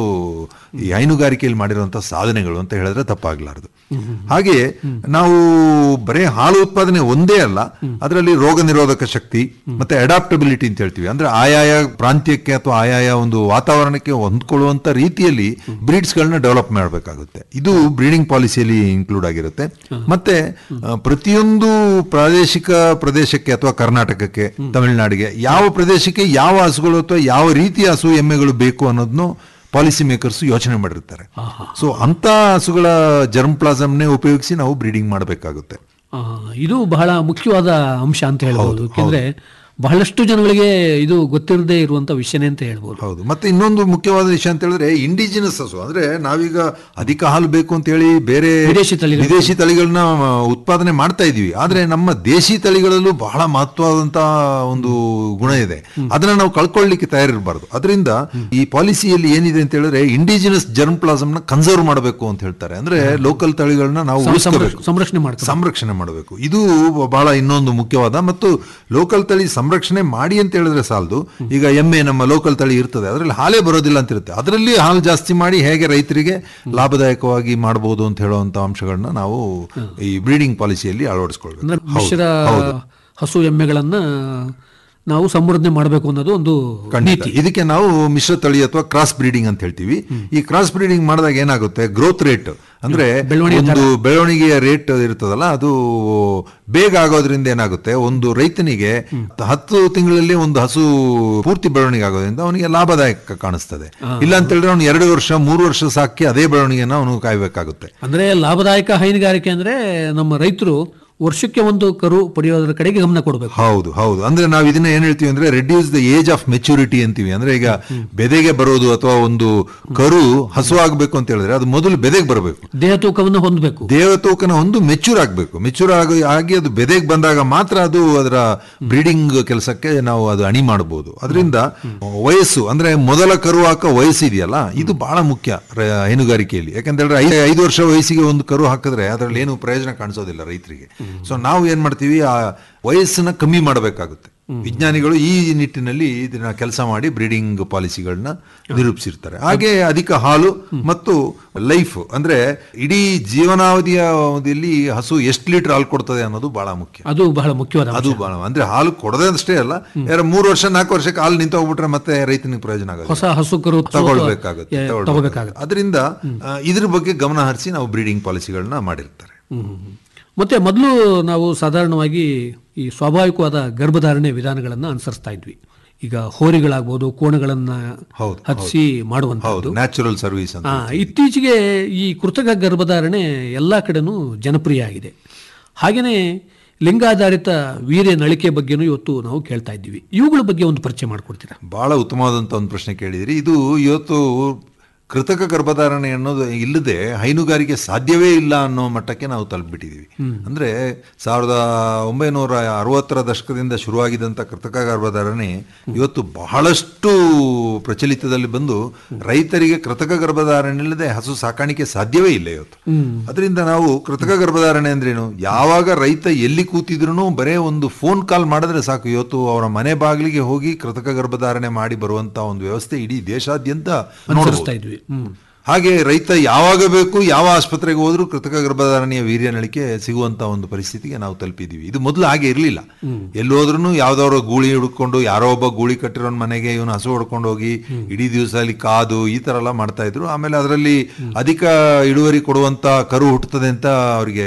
ಈ ಹೈನುಗಾರಿಕೆಯಲ್ಲಿ ಮಾಡಿರುವಂತಹ ಸಾಧನೆಗಳು ಅಂತ ಹೇಳಿದ್ರೆ ತಪ್ಪಾಗ್ಲಾರದು ಹಾಗೆ ನಾವು ಬರೇ ಹಾಲು ಉತ್ಪಾದನೆ ಒಂದೇ ಅಲ್ಲ ಅದರಲ್ಲಿ ರೋಗ ನಿರೋಧಕ ಶಕ್ತಿ ಮತ್ತೆ ಅಡಾಪ್ಟಬಿಲಿಟಿ ಅಂತ ಹೇಳ್ತೀವಿ ಅಂದ್ರೆ ಆಯಾಯ ಪ್ರಾಂತ್ಯಕ್ಕೆ ಅಥವಾ ಆಯಾಯ ಒಂದು ವಾತಾವರಣಕ್ಕೆ ಹೊಂದ್ಕೊಳ್ಳುವಂತ ರೀತಿಯಲ್ಲಿ ಬ್ರೀಡ್ಸ್ ಗಳನ್ನ ಡೆವಲಪ್ ಮಾಡಬೇಕಾಗುತ್ತೆ ಇದು ಬ್ರೀಡಿಂಗ್ ಪಾಲಿಸಿಯಲ್ಲಿ ಇನ್ಕ್ಲೂಡ್ ಆಗಿರುತ್ತೆ ಮತ್ತೆ ಆ, ಪ್ರತಿಯೊಂದು ಪ್ರಾದೇಶಿಕ ಪ್ರದೇಶಕ್ಕೆ ಅಥವಾ ಕರ್ನಾಟಕಕ್ಕೆ ತಮಿಳುನಾಡಿಗೆ ಯಾವ ಪ್ರದೇಶಕ್ಕೆ ಯಾವ ಹಸುಗಳು ಅಥವಾ ಯಾವ ರೀತಿಯ ಹಸು ಎಮ್ಮೆಗಳು ಬೇಕು ಅನ್ನೋದನ್ನು ಪಾಲಿಸಿ ಮೇಕರ್ಸ್ ಯೋಚನೆ ಮಾಡಿರ್ತಾರೆ ಸೊ ಅಂತ ಹಸುಗಳ ಜರ್ಮ್ ಪ್ಲಾಸಮ್ನೇ ಉಪಯೋಗಿಸಿ ನಾವು ಬ್ರೀಡಿಂಗ್ ಮಾಡಬೇಕಾಗುತ್ತೆ ಆ, ಇದು ಬಹಳ ಮುಖ್ಯವಾದ ಅಂಶ ಅಂತ ಹೇಳ್ಬೋದು ಯಾಕೆಂದ್ರೆ ಬಹಳಷ್ಟು ಜನಗಳಿಗೆ ಇದು ಗೊತ್ತಿರದೇ ಇರುವಂತ ವಿಷಯನೇ ಅಂತ ಹೇಳ್ಬೋದು ಹೌದು ಮತ್ತೆ ಇನ್ನೊಂದು ಮುಖ್ಯವಾದ ವಿಷಯ ಅಂತ ಹೇಳಿದ್ರೆ ಇಂಡಿಜಿನಸ್ ಹಸು ಅಂದ್ರೆ ನಾವೀಗ ಅಧಿಕ ಹಾಲು ಬೇಕು ಅಂತ ಹೇಳಿ ಬೇರೆ ವಿದೇಶಿ ತಳಿಗಳು. ವಿದೇಶಿ ತಳಿಗಳನ್ನ ಆ, ಉತ್ಪಾದನೆ ಮಾಡ್ತಾ ಇದೀವಿ ಆದ್ರೆ ನಮ್ಮ ದೇಶಿ ತಳಿಗಳಲ್ಲೂ ಬಹಳ ಮಹತ್ವವಾದಂತ ಒಂದು ಗುಣ ಇದೆ ಅದನ್ನ ನಾವು ಕಳ್ಕೊಳ್ಳಿಕ್ಕೆ ತಯಾರಿರಬಾರ್ದು ಅದರಿಂದ ಈ ಪಾಲಿಸಿಯಲ್ಲಿ ಏನಿದೆ ಅಂತ ಹೇಳಿದ್ರೆ ಇಂಡಿಜಿನಸ್ ಜರ್ಮ್ ಪ್ಲಾಸಮ್ ನ ಕನ್ಸರ್ವ್ ಮಾಡಬೇಕು ಅಂತ ಹೇಳ್ತಾರೆ ಅಂದ್ರೆ ಲೋಕಲ್ ತಳಿಗಳನ್ನ ನಾವು ಸಂ- ಉಳಿಸ್ಕೋಬೇಕು ಸಂರಕ್ಷಣೆ ಮಾಡ್ತಾರೆ ಸಂರಕ್ಷಣೆ ಮಾಡಬೇಕು ಇದು ಬಹಳ ಇನ್ನೊಂದು ಮುಖ್ಯವಾದ ಮತ್ತು ಲೋಕಲ್ ತಳಿ ಸಂರಕ್ಷಣೆ ಮಾಡಿ ಅಂತ ಹೇಳಿದ್ರೆ ಸಾಲದು ಈಗ ಎಮ್ಮೆ ನಮ್ಮ ಲೋಕಲ್ ತಳಿ ಇರ್ತದೆ ಅದರಲ್ಲಿ ಹಾಲೇ ಬರೋದಿಲ್ಲ ಅಂತ ಇರುತ್ತೆ ಅದರಲ್ಲಿ ಹಾಲು ಜಾಸ್ತಿ ಮಾಡಿ ಹೇಗೆ ರೈತರಿಗೆ ಲಾಭದಾಯಕವಾಗಿ ಮಾಡಬಹುದು ಅಂತ ಹೇಳುವಂತ ಅಂಶಗಳನ್ನ ನಾವು ಈ ಬ್ರೀಡಿಂಗ್ ಪಾಲಿಸಿಯಲ್ಲಿ ಅಳವಡಿಸ್ಕೊಳ್ಬೇಕು ಅಂದ್ರೆ ಹೌದು, ಮಿಶ್ರ ಹೌದು. ಹಸು ಎಮ್ಮೆಗಳನ್ನ ನಾವು ಸಂವರ್ಧನೆ ಮಾಡಬೇಕು ಅನ್ನೋದು ಒಂದು ಖಂಡಿತ ಇದಕ್ಕೆ ನಾವು ಮಿಶ್ರ ತಳಿ ಅಥವಾ ಕ್ರಾಸ್ ಬ್ರೀಡಿಂಗ್ ಅಂತ ಹೇಳ್ತೀವಿ ಈ ಕ್ರಾಸ್ ಬ್ರೀಡಿಂಗ್ ಮಾಡಿದಾಗ ಏನಾಗುತ್ತೆ ಗ್ರೋತ್ ರೇಟ್ ಅಂದ್ರೆ ಬೆಳವಣಿಗೆ ಒಂದು ಬೆಳವಣಿಗೆಯ ರೇಟ್ ಇರ್ತದಲ್ಲ ಅದು ಬೇಗ ಆಗೋದ್ರಿಂದ ಏನಾಗುತ್ತೆ ಒಂದು ರೈತನಿಗೆ ಹತ್ತು ತಿಂಗಳಲ್ಲಿ ಒಂದು ಹಸು ಪೂರ್ತಿ ಬೆಳವಣಿಗೆ ಆಗೋದ್ರಿಂದ ಅವನಿಗೆ ಲಾಭದಾಯಕ ಕಾಣಿಸ್ತದೆ ಇಲ್ಲ ಅಂತ ಹೇಳಿದ್ರೆ ಅವ್ನು ಎರಡು ವರ್ಷ ಮೂರು ವರ್ಷ ಸಾಕಿ ಅದೇ ಬೆಳವಣಿಗೆನ ಅವನು ಕಾಯ್ಬೇಕಾಗುತ್ತೆ ಅಂದ್ರೆ ಲಾಭದಾಯಕ ಹೈನುಗಾರಿಕೆ ಅಂದ್ರೆ ನಮ್ಮ ರೈತರು ವರ್ಷಕ್ಕೆ ಒಂದು ಕರು ಪಡೆಯೋದ್ರ ಕಡೆಗೆ ಗಮನ ಕೊಡಬೇಕು ಹೌದು ಹೌದು ಅಂದ್ರೆ ನಾವು ಇದನ್ನ ಏನ್ ಹೇಳ್ತೀವಿ ಅಂದ್ರೆ reduce the age of maturity ಅಂತೀವಿ ಅಂದ್ರೆ ಈಗ ಬೆದೆಗೆ ಬರೋದು ಅಥವಾ ಒಂದು ಕರು ಹಸು ಆಗ್ಬೇಕು ಅಂತ ಹೇಳಿದ್ರೆ ಅದು ಮೊದಲು ಬೆದೆಗೆ ಬರಬೇಕು ದೇಹ ತೂಕವನ್ನು ಹೊಂದಬೇಕು ದೇಹ ತೂಕನ ಒಂದು ಮೆಚೂರ್ ಆಗ್ಬೇಕು ಮೆಚೂರ್ ಆಗಿ ಆಗಿ ಅದು ಬೆದೆಗೆ ಬಂದಾಗ ಮಾತ್ರ ಅದು ಅದರ ಬ್ರೀಡಿಂಗ್ ಕೆಲಸಕ್ಕೆ ನಾವು ಅದು ಅಣಿ ಮಾಡಬಹುದು ಅದರಿಂದ ವಯಸ್ಸು ಅಂದ್ರೆ ಮೊದಲ ಕರು ಹಾಕೋ ವಯಸ್ಸು ಇದೆಯಲ್ಲ ಇದು ಬಹಳ ಮುಖ್ಯ ರ- ಹೈನುಗಾರಿಕೆಯಲ್ಲಿ ಯಾಕಂತೇಳಿದ್ರೆ ಐ- ಐದು ವರ್ಷ ವಯಸ್ಸಿಗೆ ಒಂದು ಕರು ಹಾಕಿದ್ರೆ ಅದರಲ್ಲಿ ಏನು ಪ್ರಯೋಜನ ಕಾಣಿಸೋದಿಲ್ಲ ರೈತರಿಗೆ ಸೊ ನಾವು ಏನ್ ಮಾಡ್ತೀವಿ ಆ ವಯಸ್ಸನ್ನ ಕಮ್ಮಿ ಮಾಡಬೇಕಾಗುತ್ತೆ ವಿಜ್ಞಾನಿಗಳು ಈ ನಿಟ್ಟಿನಲ್ಲಿ ಇದನ್ನ ಕೆಲಸ ಮಾಡಿ ಬ್ರೀಡಿಂಗ್ ಪಾಲಿಸಿಗಳನ್ನ ನಿರೂಪಿಸಿರ್ತಾರೆ ಹಾಗೆ ಅಧಿಕ ಹಾಲು ಮತ್ತು ಲೈಫ್ ಅಂದ್ರೆ ಇಡೀ ಜೀವನಾವಧಿಯ ಅವಧಿಯಲ್ಲಿ ಹಸು ಎಷ್ಟು ಲೀಟರ್ ಹಾಲು ಕೊಡ್ತದೆ ಅನ್ನೋದು ಬಹಳ ಮುಖ್ಯ ಅದು ಬಹಳ ಮುಖ್ಯವಾದ ಅಂಶ. ಅದು ಬಹಳ ಅಂದ್ರೆ ಹಾಲು ಕೊಡದೆ ಅಷ್ಟೇ ಅಲ್ಲ ಯಾರು ಮೂರು ವರ್ಷ ನಾಲ್ಕು ವರ್ಷಕ್ಕೆ ಹಾಲು ನಿಂತು ಹೋಗ್ಬಿಟ್ರೆ ಮತ್ತೆ ರೈತನಿಗೆ ಪ್ರಯೋಜನ ಆಗೋದು ಹೊಸ ಹಸು ಕರು ತಗೊಳ್ಬೇಕಾಗುತ್ತೆ ಏ, ತಗೊಳ್ಬೇಕಾಗುತ್ತೆ. ತಗೋಬೇಕಾಗುತ್ತೆ ಅದರಿಂದ ಆ, ಇದ್ರ ಬಗ್ಗೆ ಗಮನ ಹರಿಸಿ ನಾವು ಬ್ರೀಡಿಂಗ್ ಪಾಲಿಸಿಗಳನ್ನ ಮಾಡಿರ್ತಾರೆ ಹ್ಮ್, ಹ್ಮ್, ಹ್ಮ್. ಮತ್ತೆ ಮೊದಲು ನಾವು ಸಾಧಾರಣವಾಗಿ ಈ ಸ್ವಾಭಾವಿಕವಾದ ಗರ್ಭಧಾರಣೆ ವಿಧಾನಗಳನ್ನ ಅನುಸರಿಸ್ತಾ ಇದ್ವಿ ಈಗ ಹೋರಿಗಳಾಗ್ಬೋದು ಕೋಣಗಳನ್ನ ಹೌದು, ಹತ್ತಿಸಿ ಹೌದು ಮಾಡುವಂತದ್ದು ನ್ಯಾಚುರಲ್ ಸರ್ವಿಸ್ ಅಂತ ಆ, ಇತ್ತೀಚೆಗೆ ಈ ಕೃತಕ ಗರ್ಭಧಾರಣೆ ಎಲ್ಲ ಕಡೆನೂ ಜನಪ್ರಿಯ ಆಗಿದೆ ಹಾಗೆಯೇ ಲಿಂಗಾಧಾರಿತ ವೀರ್ಯ ನಳಿಕೆ ಬಗ್ಗೆನೂ ಇವತ್ತು ನಾವು ಕೇಳ್ತಾ ಇದ್ದೀವಿ ಇವುಗಳ ಬಗ್ಗೆ ಒಂದು ಪರಿಚಯ ಮಾಡಿಕೊಡ್ತೀರಾ ಬಹಳ ಉತ್ತಮವಾದಂತ ಒಂದು ಪ್ರಶ್ನೆ ಕೇಳಿದ್ರಿ ಇದು ಇವತ್ತು ಕೃತಕ ಗರ್ಭಧಾರಣೆ ಅನ್ನೋದು ಇಲ್ಲದೆ ಹೈನುಗಾರಿಕೆ ಸಾಧ್ಯವೇ ಇಲ್ಲ ಅನ್ನೋ ಮಟ್ಟಕ್ಕೆ ನಾವು ತಲುಪಿಬಿಟ್ಟಿದ್ದೀವಿ ಅಂದ್ರೆ ಸಾವಿರದ ಒಂಬೈನೂರ ಅರವತ್ತರ ದಶಕದಿಂದ ಶುರುವಾಗಿದ್ದಂಥ ಕೃತಕ ಗರ್ಭಧಾರಣೆ ಇವತ್ತು ಬಹಳಷ್ಟು ಪ್ರಚಲಿತದಲ್ಲಿ ಬಂದು ರೈತರಿಗೆ ಕೃತಕ ಗರ್ಭಧಾರಣೆ ಇಲ್ಲದೆ ಹಸು ಸಾಕಾಣಿಕೆ ಸಾಧ್ಯವೇ ಇಲ್ಲ ಇವತ್ತು ಅದರಿಂದ ನಾವು ಕೃತಕ ಗರ್ಭಧಾರಣೆ ಅಂದ್ರೇನು ಯಾವಾಗ ರೈತ ಎಲ್ಲಿ ಕೂತಿದ್ರು ಬರೇ ಒಂದು ಫೋನ್ ಕಾಲ್ ಮಾಡಿದ್ರೆ ಸಾಕು ಇವತ್ತು ಅವರ ಮನೆ ಬಾಗಿಲಿಗೆ ಹೋಗಿ ಕೃತಕ ಗರ್ಭಧಾರಣೆ ಮಾಡಿ ಬರುವಂತ ಒಂದು ವ್ಯವಸ್ಥೆ ಇಡೀ ದೇಶಾದ್ಯಂತ ಅನುಸರಿಸ್ತಾ ನೋಡ್ಬೋದು. ಇದ್ವಿ ಹ್ಮ್ ಹಾಗೆ ರೈತ ಯಾವಾಗ ಬೇಕು ಯಾವ ಆಸ್ಪತ್ರೆಗೆ ಹೋದ್ರೂ ಕೃತಕ ಗರ್ಭಧಾರಣೆಯ ವೀರ್ಯನಳಿಕೆ ಸಿಗುವಂತ ಒಂದು ಪರಿಸ್ಥಿತಿಗೆ ನಾವು ತಲುಪಿದೀವಿ ಇದು ಮೊದಲು ಹಾಗೆ ಇರಲಿಲ್ಲ ಎಲ್ಲಿ ಹೋದ್ರೂ ಯಾವ್ದಾದ್ರು ಗೂಳಿ ಹುಡ್ಕೊಂಡು ಯಾರೋ ಒಬ್ಬ ಗೂಳಿ ಕಟ್ಟಿರೋ ಮನೆಗೆ ಇವನು ಹಸು ಹೊಡ್ಕೊಂಡು ಹೋಗಿ ಇಡೀ ದಿವಸ ಅಲ್ಲಿ ಕಾದು ಈ ತರ ಎಲ್ಲ ಮಾಡ್ತಾ ಇದ್ರು ಆಮೇಲೆ ಅದರಲ್ಲಿ ಅಧಿಕ ಇಳುವರಿ ಕೊಡುವಂತ ಕರು ಹುಟ್ಟುತ್ತದೆ ಅಂತ ಅವರಿಗೆ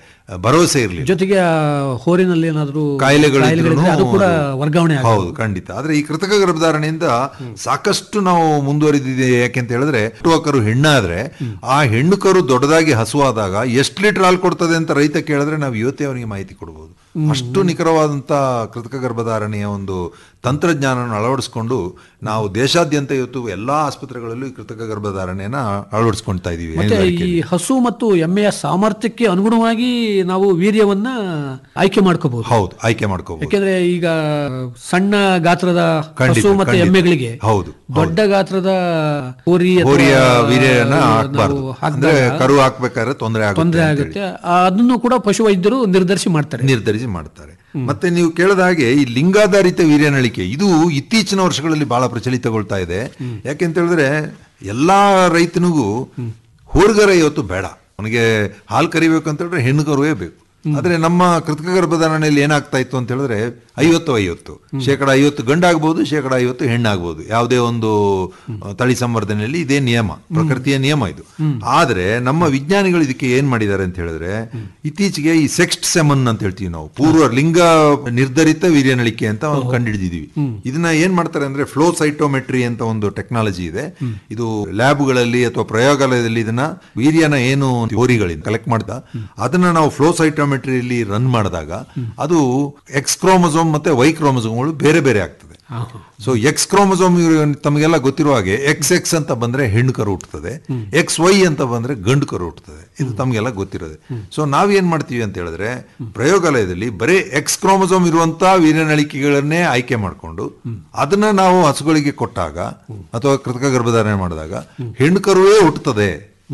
ಭರವಸೆ ಇರಲಿಲ್ಲ ಜೊತೆಗೆ ಆ ಹೋರಿನಲ್ಲಿ ಏನಾದರೂ ಕಾಯಿಲೆಗಳಿದ್ರೂ ಅದು ಕೂಡ ವರ್ಗಾವಣೆ ಆಗೋದು. ಹೌದು ಖಂಡಿತ ಆದ್ರೆ ಈ ಕೃತಕ ಗರ್ಭಧಾರಣೆಯಿಂದ ಸಾಕಷ್ಟು ನಾವು ಮುಂದುವರಿದಿದೆ ಯಾಕೆಂತ ಹೇಳಿದ್ರೆ ಹುಟ್ಟುವ ಕರು ಹೆಣ್ಣಾದ್ರೆ ಆ ಹೆಣ್ಣು ಕರು ದೊಡ್ಡದಾಗಿ ಹಸುವಾದಾಗ ಎಷ್ಟು ಲೀಟರ್ ಹಾಲು ಕೊಡ್ತದೆ ಅಂತ ರೈತ ಕೇಳಿದ್ರೆ ನಾವು ಇವತ್ತೇ ಅವನಿಗೆ ಮಾಹಿತಿ ಕೊಡಬಹುದು ಅಷ್ಟು ನಿಖರವಾದಂತ ಕೃತಕ ಗರ್ಭಧಾರಣೆಯ ಒಂದು ತಂತ್ರಜ್ಞಾನವನ್ನು ಅಳವಡಿಸಿಕೊಂಡು ನಾವು ದೇಶಾದ್ಯಂತ ಇವತ್ತು ಎಲ್ಲಾ ಆಸ್ಪತ್ರೆಗಳಲ್ಲೂ ಈ ಕೃತಕ ಗರ್ಭಧಾರಣೆಯನ್ನ ಅಳವಡಿಸ್ಕೊಳ್ತಾ ಇದೀವಿ ಮತ್ತೆ ಈ ಹೈನುಗಾರಿಕೆಯಲ್ಲಿ. ಹಸು ಮತ್ತು ಎಮ್ಮೆಯ ಸಾಮರ್ಥ್ಯಕ್ಕೆ ಅನುಗುಣವಾಗಿ ನಾವು ವೀರ್ಯವನ್ನ ಆಯ್ಕೆ ಮಾಡ್ಕೋಬಹುದು ಹೌದು ಆಯ್ಕೆ ಮಾಡ್ಕೋಬಹುದು ಯಾಕೆಂದ್ರೆ ಈಗ ಸಣ್ಣ ಗಾತ್ರದ ಖಂಡಿತ, ಹಸು ಮತ್ತೆ ಖಂಡಿತ. ಎಮ್ಮೆಗಳಿಗೆ ಹೌದು, ದೊಡ್ಡ ಗಾತ್ರದ ಹೋರಿ ಅಥವಾ ಹೋರಿಯ ವೀರ್ಯನ ನಾವು ಹಾಕ್ಬಾರ್ದು ಅಂದ್ರೆ ಹಾಕ್ದಾಗ ಕರು ಹಾಕ್ಬೇಕಾದ್ರೆ ತೊಂದರೆ ತೊಂದರೆ ಆಗುತ್ತೆ ಆಗುತ್ತೆ ಆ, ಅದನ್ನು ಕೂಡ ಪಶುವೈದ್ಯರು ನಿರ್ಧರಿಸಿ ಮಾಡ್ತಾರೆ ನಿರ್ಧರಿಸಿ ಮಾಡ್ತಾರೆ ಮತ್ತೆ ನೀವು ಕೇಳಿದ ಹಾಗೆ ಈ ಲಿಂಗಾಧಾರಿತ ವೀರ್ಯನಳಿಕೆ ಇದು ಇತ್ತೀಚಿನ ವರ್ಷಗಳಲ್ಲಿ ಬಹಳ ಪ್ರಚಲಿತಗೊಳ್ತಾ ಇದೆ ಯಾಕೆಂತ ಹೇಳಿದ್ರೆ ಎಲ್ಲಾ ರೈತನಿಗೂ ಹೋರ್ಗರ ಇವತ್ತು ಬೇಡ ಅವನಿಗೆ ಹಾಲು ಕರಿಬೇಕು ಅಂತ ಹೇಳಿದ್ರೆ ಹೆಣ್ಣು ಕರುವೇ ಬೇಕು ಆದ್ರೆ ನಮ್ಮ ಕೃತಕ ಗರ್ಭಧಾರಣೆಯಲ್ಲಿ ಏನಾಗ್ತಾ ಇತ್ತು ಅಂತ ಹೇಳಿದ್ರೆ ಐವತ್ತು ಐವತ್ತು ಶೇಕಡ ಐವತ್ತು ಗಂಡಾಗ್ಬೋದು ಶೇಕಡ ಐವತ್ತು ಹೆಣ್ಣಾಗ್ಬೋದು ಯಾವುದೇ ಒಂದು ಅಹ್, ತಳಿ ಸಂವರ್ಧನೆಯಲ್ಲಿ ಇದೇ ನಿಯಮ ಪ್ರಕೃತಿಯ ನಿಯಮ ಇದು ಆದ್ರೆ ನಮ್ಮ ವಿಜ್ಞಾನಿಗಳು ಇದಕ್ಕೆ ಏನ್ ಮಾಡಿದ್ದಾರೆ ಅಂತ ಹೇಳಿದ್ರೆ ಇತ್ತೀಚೆಗೆ ಈ ಸೆಕ್ಸ್ಟ್ ಸೆಮನ್ ಅಂತ ಹೇಳ್ತೀವಿ ನಾವು ಪೂರ್ವ ಲಿಂಗ ನಿರ್ಧರಿತ ವೀರ್ಯನಳಿಕೆ ಅಂತ ಒಂದು ಕಂಡುಹಿಡಿದಿದೀವಿ ಇದನ್ನ ಏನ್ ಮಾಡ್ತಾರೆ ಅಂದ್ರೆ ಫ್ಲೋ ಸೈಟೋಮೆಟ್ರಿ ಅಂತ ಒಂದು ಟೆಕ್ನಾಲಜಿ ಇದೆ ಇದು ಲ್ಯಾಬ್ಗಳಲ್ಲಿ ಅಥವಾ ಪ್ರಯೋಗಾಲಯದಲ್ಲಿ ಇದನ್ನ ವೀರ್ಯನ ಏನು ಹೋರಿಗಳಿಂದ ಕಲೆಕ್ಟ್ ಮಾಡ್ದ ಅದನ್ನ ನಾವು ಫ್ಲೋ ಸೈಟೋಮೆಟ್ರಿಯಲ್ಲಿ ರನ್ ಮಾಡಿದಾಗ ಅದು ಎಕ್ಸ್ ಕ್ರೋಮೋಸೋಮ್ ಮತ್ತೆ ವೈ ಕ್ರೋಮೋಸೋಮ್ಗಳು ಬೇರೆ ಬೇರೆ ಆಗ್ತದೆ ಸೊ ಎಕ್ಸ್ ಕ್ರೋಮೋಸೋಮ್ ತಮಗೆಲ್ಲ ಗೊತ್ತಿರುವ ಹಾಗೆ ಎಕ್ಸ್ ಎಕ್ಸ್ ಅಂತ ಬಂದ್ರೆ ಹೆಣ್ಣು ಕರು ಹುಟ್ಟುತ್ತದೆ ಎಕ್ಸ್ ವೈ ಅಂತ ಬಂದ್ರೆ ಗಂಡು ಕರು ಹುಟ್ಟುತ್ತದೆ ಇದು ತಮಗೆಲ್ಲ ಗೊತ್ತಿರೋದೆ ಸೊ ನಾವೇನ್ ಮಾಡ್ತೀವಿ ಅಂತ ಹೇಳಿದ್ರೆ ಪ್ರಯೋಗಾಲಯದಲ್ಲಿ ಬರೀ ಎಕ್ಸ್ ಕ್ರೋಮೋಸೋಮ್ ಇರುವಂತ ವೀರ್ಯನಳಿಕೆಗಳನ್ನೇ ಆಯ್ಕೆ ಮಾಡಿಕೊಂಡು ಅದನ್ನ ನಾವು ಹಸುಗಳಿಗೆ ಕೊಟ್ಟಾಗ ಅಥವಾ ಕೃತಕ ಗರ್ಭಧಾರಣೆ ಮಾಡಿದಾಗ ಹೆಣ್ಣು ಕರುವೇ ಹುಟ್ಟುತ್ತದೆ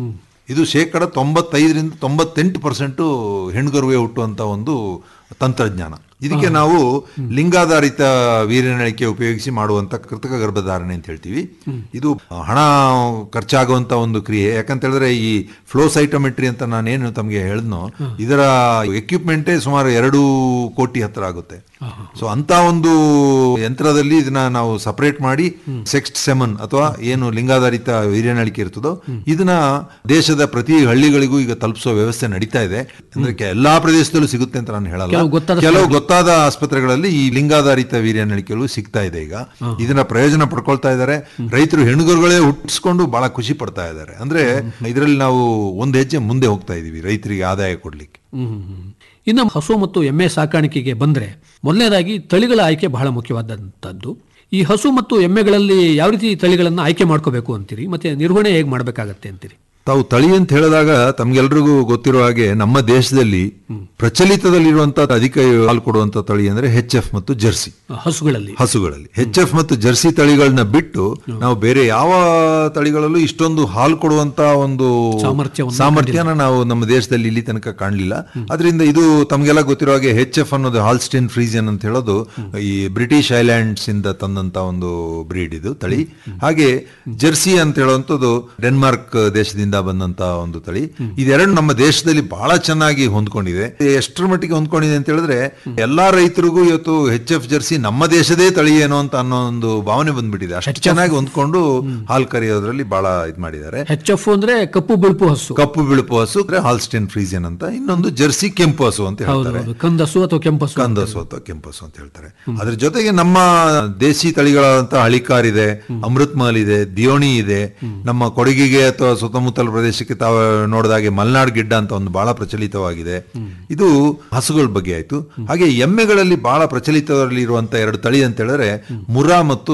ಇದು ಶೇಕಡ ತೊಂಬತ್ತೈದರಿಂದ ತೊಂಬತ್ತೆಂಟು ಪರ್ಸೆಂಟ್ ಹೆಣ್ಗರುವೆ ಹುಟ್ಟುವಂತ ಒಂದು ತಂತ್ರಜ್ಞಾನ ಇದಕ್ಕೆ ನಾವು ಲಿಂಗಾಧಾರಿತ ವೀರ್ಯನಳಿಕೆ ಉಪಯೋಗಿಸಿ ಮಾಡುವಂತ ಕೃತಕ ಗರ್ಭಧಾರಣೆ ಅಂತ ಹೇಳ್ತೀವಿ ಇದು ಹಣ ಖರ್ಚಾಗುವಂತ ಒಂದು ಕ್ರಿಯೆ ಯಾಕಂತ ಹೇಳಿದ್ರೆ ಈ ಫ್ಲೋ ಸೈಟೋಮೆಟ್ರಿ ಅಂತ ನಾನೇನು ತಮಗೆ ಹೇಳಿದ್ನೋ ಇದರ ಎಕ್ವಿಪ್ಮೆಂಟೇ ಸುಮಾರು ಎರಡು ಕೋಟಿ ಹತ್ರ ಆಗುತ್ತೆ ಸೊ ಅಂತ ಒಂದು ಯಂತ್ರದಲ್ಲಿ ಇದನ್ನ ನಾವು ಸಪರೇಟ್ ಮಾಡಿ ಸೆಕ್ಸ್ಟ್ ಸೆಮನ್ ಅಥವಾ ಏನು ಲಿಂಗಾಧಾರಿತ ವೀರ್ಯನಳಿಕೆ ಇರ್ತದೋ ಇದನ್ನ ದೇಶದ ಪ್ರತಿ ಹಳ್ಳಿಗಳಿಗೂ ಈಗ ತಲುಪಿಸೋ ವ್ಯವಸ್ಥೆ ನಡೀತಾ ಇದೆ ಅಂದ್ರೆ ಕೆ- ಎಲ್ಲಾ ಪ್ರದೇಶದಲ್ಲೂ ಸಿಗುತ್ತೆ ಅಂತ ನಾನು ಹೇಳಲ್ಲ ಕೆಲವು ಗೊತ್ತಾದ ಕೆಲವು ಗೊತ್ತಾದ ಆಸ್ಪತ್ರೆಗಳಲ್ಲಿ ಈ ಲಿಂಗಾಧಾರಿತ ವೀರ್ಯನಳಿಕೆಗಳು ಸಿಗ್ತಾ ಇದೆ ಈಗ ಇದನ್ನ ಪ್ರಯೋಜನ ಪಡ್ಕೊಳ್ತಾ ಇದ್ದಾರೆ ರೈತರು ಹೆಣ್ಣುಗರುಗಳೇ ಹುಟ್ಟಿಸ್ಕೊಂಡು ಬಹಳ ಖುಷಿ ಪಡ್ತಾ ಇದ್ದಾರೆ ಅಂದ್ರೆ ಇದರಲ್ಲಿ ನಾವು ಒಂದು ಹೆಜ್ಜೆ ಮುಂದೆ ಹೋಗ್ತಾ ಇದೀವಿ ರೈತರಿಗೆ ಆದಾಯ ಕೊಡ್ಲಿಕ್ಕೆ ಹ್ಮ್, ಹ್ಮ್, ಹ್ಮ್. ಇನ್ನು ಹಸು ಮತ್ತು ಎಮ್ಮೆ ಸಾಕಾಣಿಕೆಗೆ ಬಂದ್ರೆ ಮೊದಲನೇದಾಗಿ ತಳಿಗಳ ಆಯ್ಕೆ ಬಹಳ ಮುಖ್ಯವಾದಂತದ್ದು ಈ ಹಸು ಮತ್ತು ಎಮ್ಮೆಗಳಲ್ಲಿ ಯಾವ ರೀತಿ ತಳಿಗಳನ್ನು ಆಯ್ಕೆ ಮಾಡ್ಕೋಬೇಕು ಅಂತೀರಿ ಮತ್ತೆ ನಿರ್ವಹಣೆ ಹೇಗೆ ಮಾಡಬೇಕಾಗತ್ತೆ ಅಂತೀರಿ ತಾವು ತಳಿ ಅಂತ ಹೇಳಿದಾಗ ತಮ್ಗೆಲ್ರಿಗೂ ಗೊತ್ತಿರೋ ಹಾಗೆ ನಮ್ಮ ದೇಶದಲ್ಲಿ ಪ್ರಚಲಿತದಲ್ಲಿರುವಂತಹ ಅಧಿಕ ಹಾಲು ಕೊಡುವಂತ ತಳಿ ಅಂದ್ರೆ ಹೆಚ್ ಎಫ್ ಮತ್ತು ಜರ್ಸಿ ಹಸುಗಳಲ್ಲಿ ಹಸುಗಳಲ್ಲಿ ಹೆಚ್ ಎಫ್ ಮತ್ತು ಜರ್ಸಿ ತಳಿಗಳನ್ನ ಬಿಟ್ಟು ನಾವು ಬೇರೆ ಯಾವ ತಳಿಗಳಲ್ಲೂ ಇಷ್ಟೊಂದು ಹಾಲು ಕೊಡುವಂತ ಒಂದು ಸಾಮರ್ಥ್ಯವನ್ನು ಸಾಮರ್ಥ್ಯನ ನಾವು ನಮ್ಮ ದೇಶದಲ್ಲಿ ಇಲ್ಲಿ ತನಕ ಕಾಣಲಿಲ್ಲ ಅದರಿಂದ ಇದು ತಮಗೆಲ್ಲ ಗೊತ್ತಿರೋ ಹಾಗೆ ಹೆಚ್ ಎಫ್ ಅನ್ನೋದು ಹಾಲ್ಸ್ಟೈನ್ ಫ್ರೀಸಿಯನ್ ಅಂತ ಹೇಳೋದು ಈ ಬ್ರಿಟಿಷ್ ಐಲ್ಯಾಂಡ್ಸ್ ಇಂದ ತಂದಂತ ಒಂದು ಬ್ರೀಡ್ ಇದು ತಳಿ ಹಾಗೆ ಜರ್ಸಿ ಅಂತ ಹೇಳುವಂಥದ್ದು ಡೆನ್ಮಾರ್ಕ್ ದೇಶದಿಂದ ಬಂದಂತ ಒಂದು ತಳಿ ಇದೆರಡು ನಮ್ಮ ದೇಶದಲ್ಲಿ ಬಹಳ ಚೆನ್ನಾಗಿ ಹೊಂದ್ಕೊಂಡಿದೆ ಎಷ್ಟರ ಮಟ್ಟಿಗೆ ಹೊಂದ್ಕೊಂಡಿದೆ ಅಂತ ಹೇಳಿದ್ರೆ ಎಲ್ಲಾ ರೈತರಿಗೂ ಇವತ್ತು ಹೆಚ್ ಎಫ್ ಜರ್ಸಿ ನಮ್ಮ ದೇಶದೇ ತಳಿ ಏನೋ ಅಂತ ಅನ್ನೋ ಒಂದು ಭಾವನೆ ಬಂದ್ಬಿಟ್ಟಿದೆ ಅಷ್ಟು ಚೆನ್ನಾಗಿ ಹೊಂದ್ಕೊಂಡು ಹಾಲು ಕರೆಯೋದ್ರಲ್ಲಿ ಬಹಳ ಇದ್ ಮಾಡಿದ್ದಾರೆ ಹೆಚ್ ಎಫ್ ಅಂದ್ರೆ ಕಪ್ಪು ಬಿಳುಪು ಹಸು ಕಪ್ಪು ಬಿಳುಪು ಹಸು ಅಂದ್ರೆ ಹಾಲ್ಸ್ಟೈನ್ ಫ್ರೀಸಿಯನ್ ಅಂತ ಇನ್ನೊಂದು ಜರ್ಸಿ ಕೆಂಪು ಹಸು ಅಂತ ಹೌದು ಹೇಳ್ತಾರೆ ಹೌದು ಕಂದಸು ಅಥವಾ ಕೆಂಪಸು ಕಂದಸು ಅಥವಾ ಕೆಂಪಸು ಅಂತ ಹೇಳ್ತಾರೆ ಅದ್ರ ಜೊತೆಗೆ ನಮ್ಮ ದೇಸಿ ತಳಿಗಳಾದಂತ ಹಳಿಕಾರ್ ಇದೆ ಅಮೃತ್ ಮಹಲ್ ಇದೆ ದಿಯೋಣಿ ಇದೆ ನಮ್ಮ ಕೊಡಗಿಗೆ ಅಥವಾ ಸುತ್ತಮುತ್ತಲ ಪ್ರದೇಶಕ್ಕೆ ತಾವು ನೋಡಿದಾಗೆ ಮಲ್ನಾಡ್ ಗಿಡ್ಡ ಅಂತ ಒಂದು ಬಹಳ ಪ್ರಚಲಿತವಾಗಿದೆ ಇದು ಹಸುಗಳ ಬಗ್ಗೆ ಆಯ್ತು ಹಾಗೆ ಎಮ್ಮೆಗಳಲ್ಲಿ ಬಹಳ ಪ್ರಚಲಿತದಲ್ಲಿ ಇರುವಂತ ಎರಡು ತಳಿ ಅಂತ ಹೇಳಿದ್ರೆ ಮುರಾ ಮತ್ತು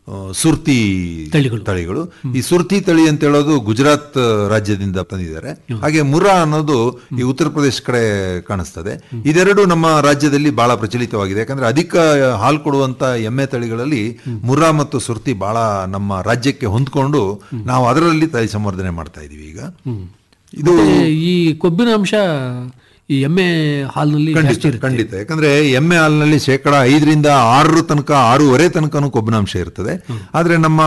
ಆ, ಸುರ್ತಿ ತಳಿಗಳು. ತಳಿಗಳು ಈ ಸುರ್ತಿ ತಳಿ ಅಂತ ಹೇಳೋದು ಗುಜರಾತ್ ರಾಜ್ಯದಿಂದ ತಂದಿದ್ದಾರೆ ಹಾಗೆ ಮುರಾ ಅನ್ನೋದು ಈ ಉತ್ತರ ಪ್ರದೇಶ ಕಡೆ ಕಾಣಿಸ್ತದೆ ಇದೆರಡು ನಮ್ಮ ರಾಜ್ಯದಲ್ಲಿ ಬಹಳ ಪ್ರಚಲಿತವಾಗಿದೆ ಯಾಕಂದ್ರೆ ಅಧಿಕ ಹಾಲು ಕೊಡುವಂತ ಎಮ್ಮೆ ತಳಿಗಳಲ್ಲಿ ಮುರಾ ಮತ್ತು ಸುರ್ತಿ ಬಹಳ ನಮ್ಮ ರಾಜ್ಯಕ್ಕೆ ಹೊಂದ್ಕೊಂಡು ನಾವು ಅದರಲ್ಲಿ ತಳಿ ಸಂವರ್ಧನೆ ಮಾಡ್ತಾ ಇದೀವಿ ಈಗ ಇದು ಮತ್ತೆ ಈ ಕೊಬ್ಬಿನ ಅಂಶ ಈ ಎಮ್ಮೆ ಹಾಲಿನಲ್ಲಿ ಜಾಸ್ತಿ ಖಂಡಿತ ಇರುತ್ತೆ ಖಂಡಿತ ಯಾಕಂದ್ರೆ ಎಮ್ಮೆ ಹಾಲಿನಲ್ಲಿ ಶೇಕಡ ಐದರಿಂದ ಆರರ ತನಕ ಆರೂವರೆ ತನಕನೂ ಕೊಬ್ಬಿನಾಂಶ ಇರ್ತದೆ ಆದ್ರೆ ನಮ್ಮ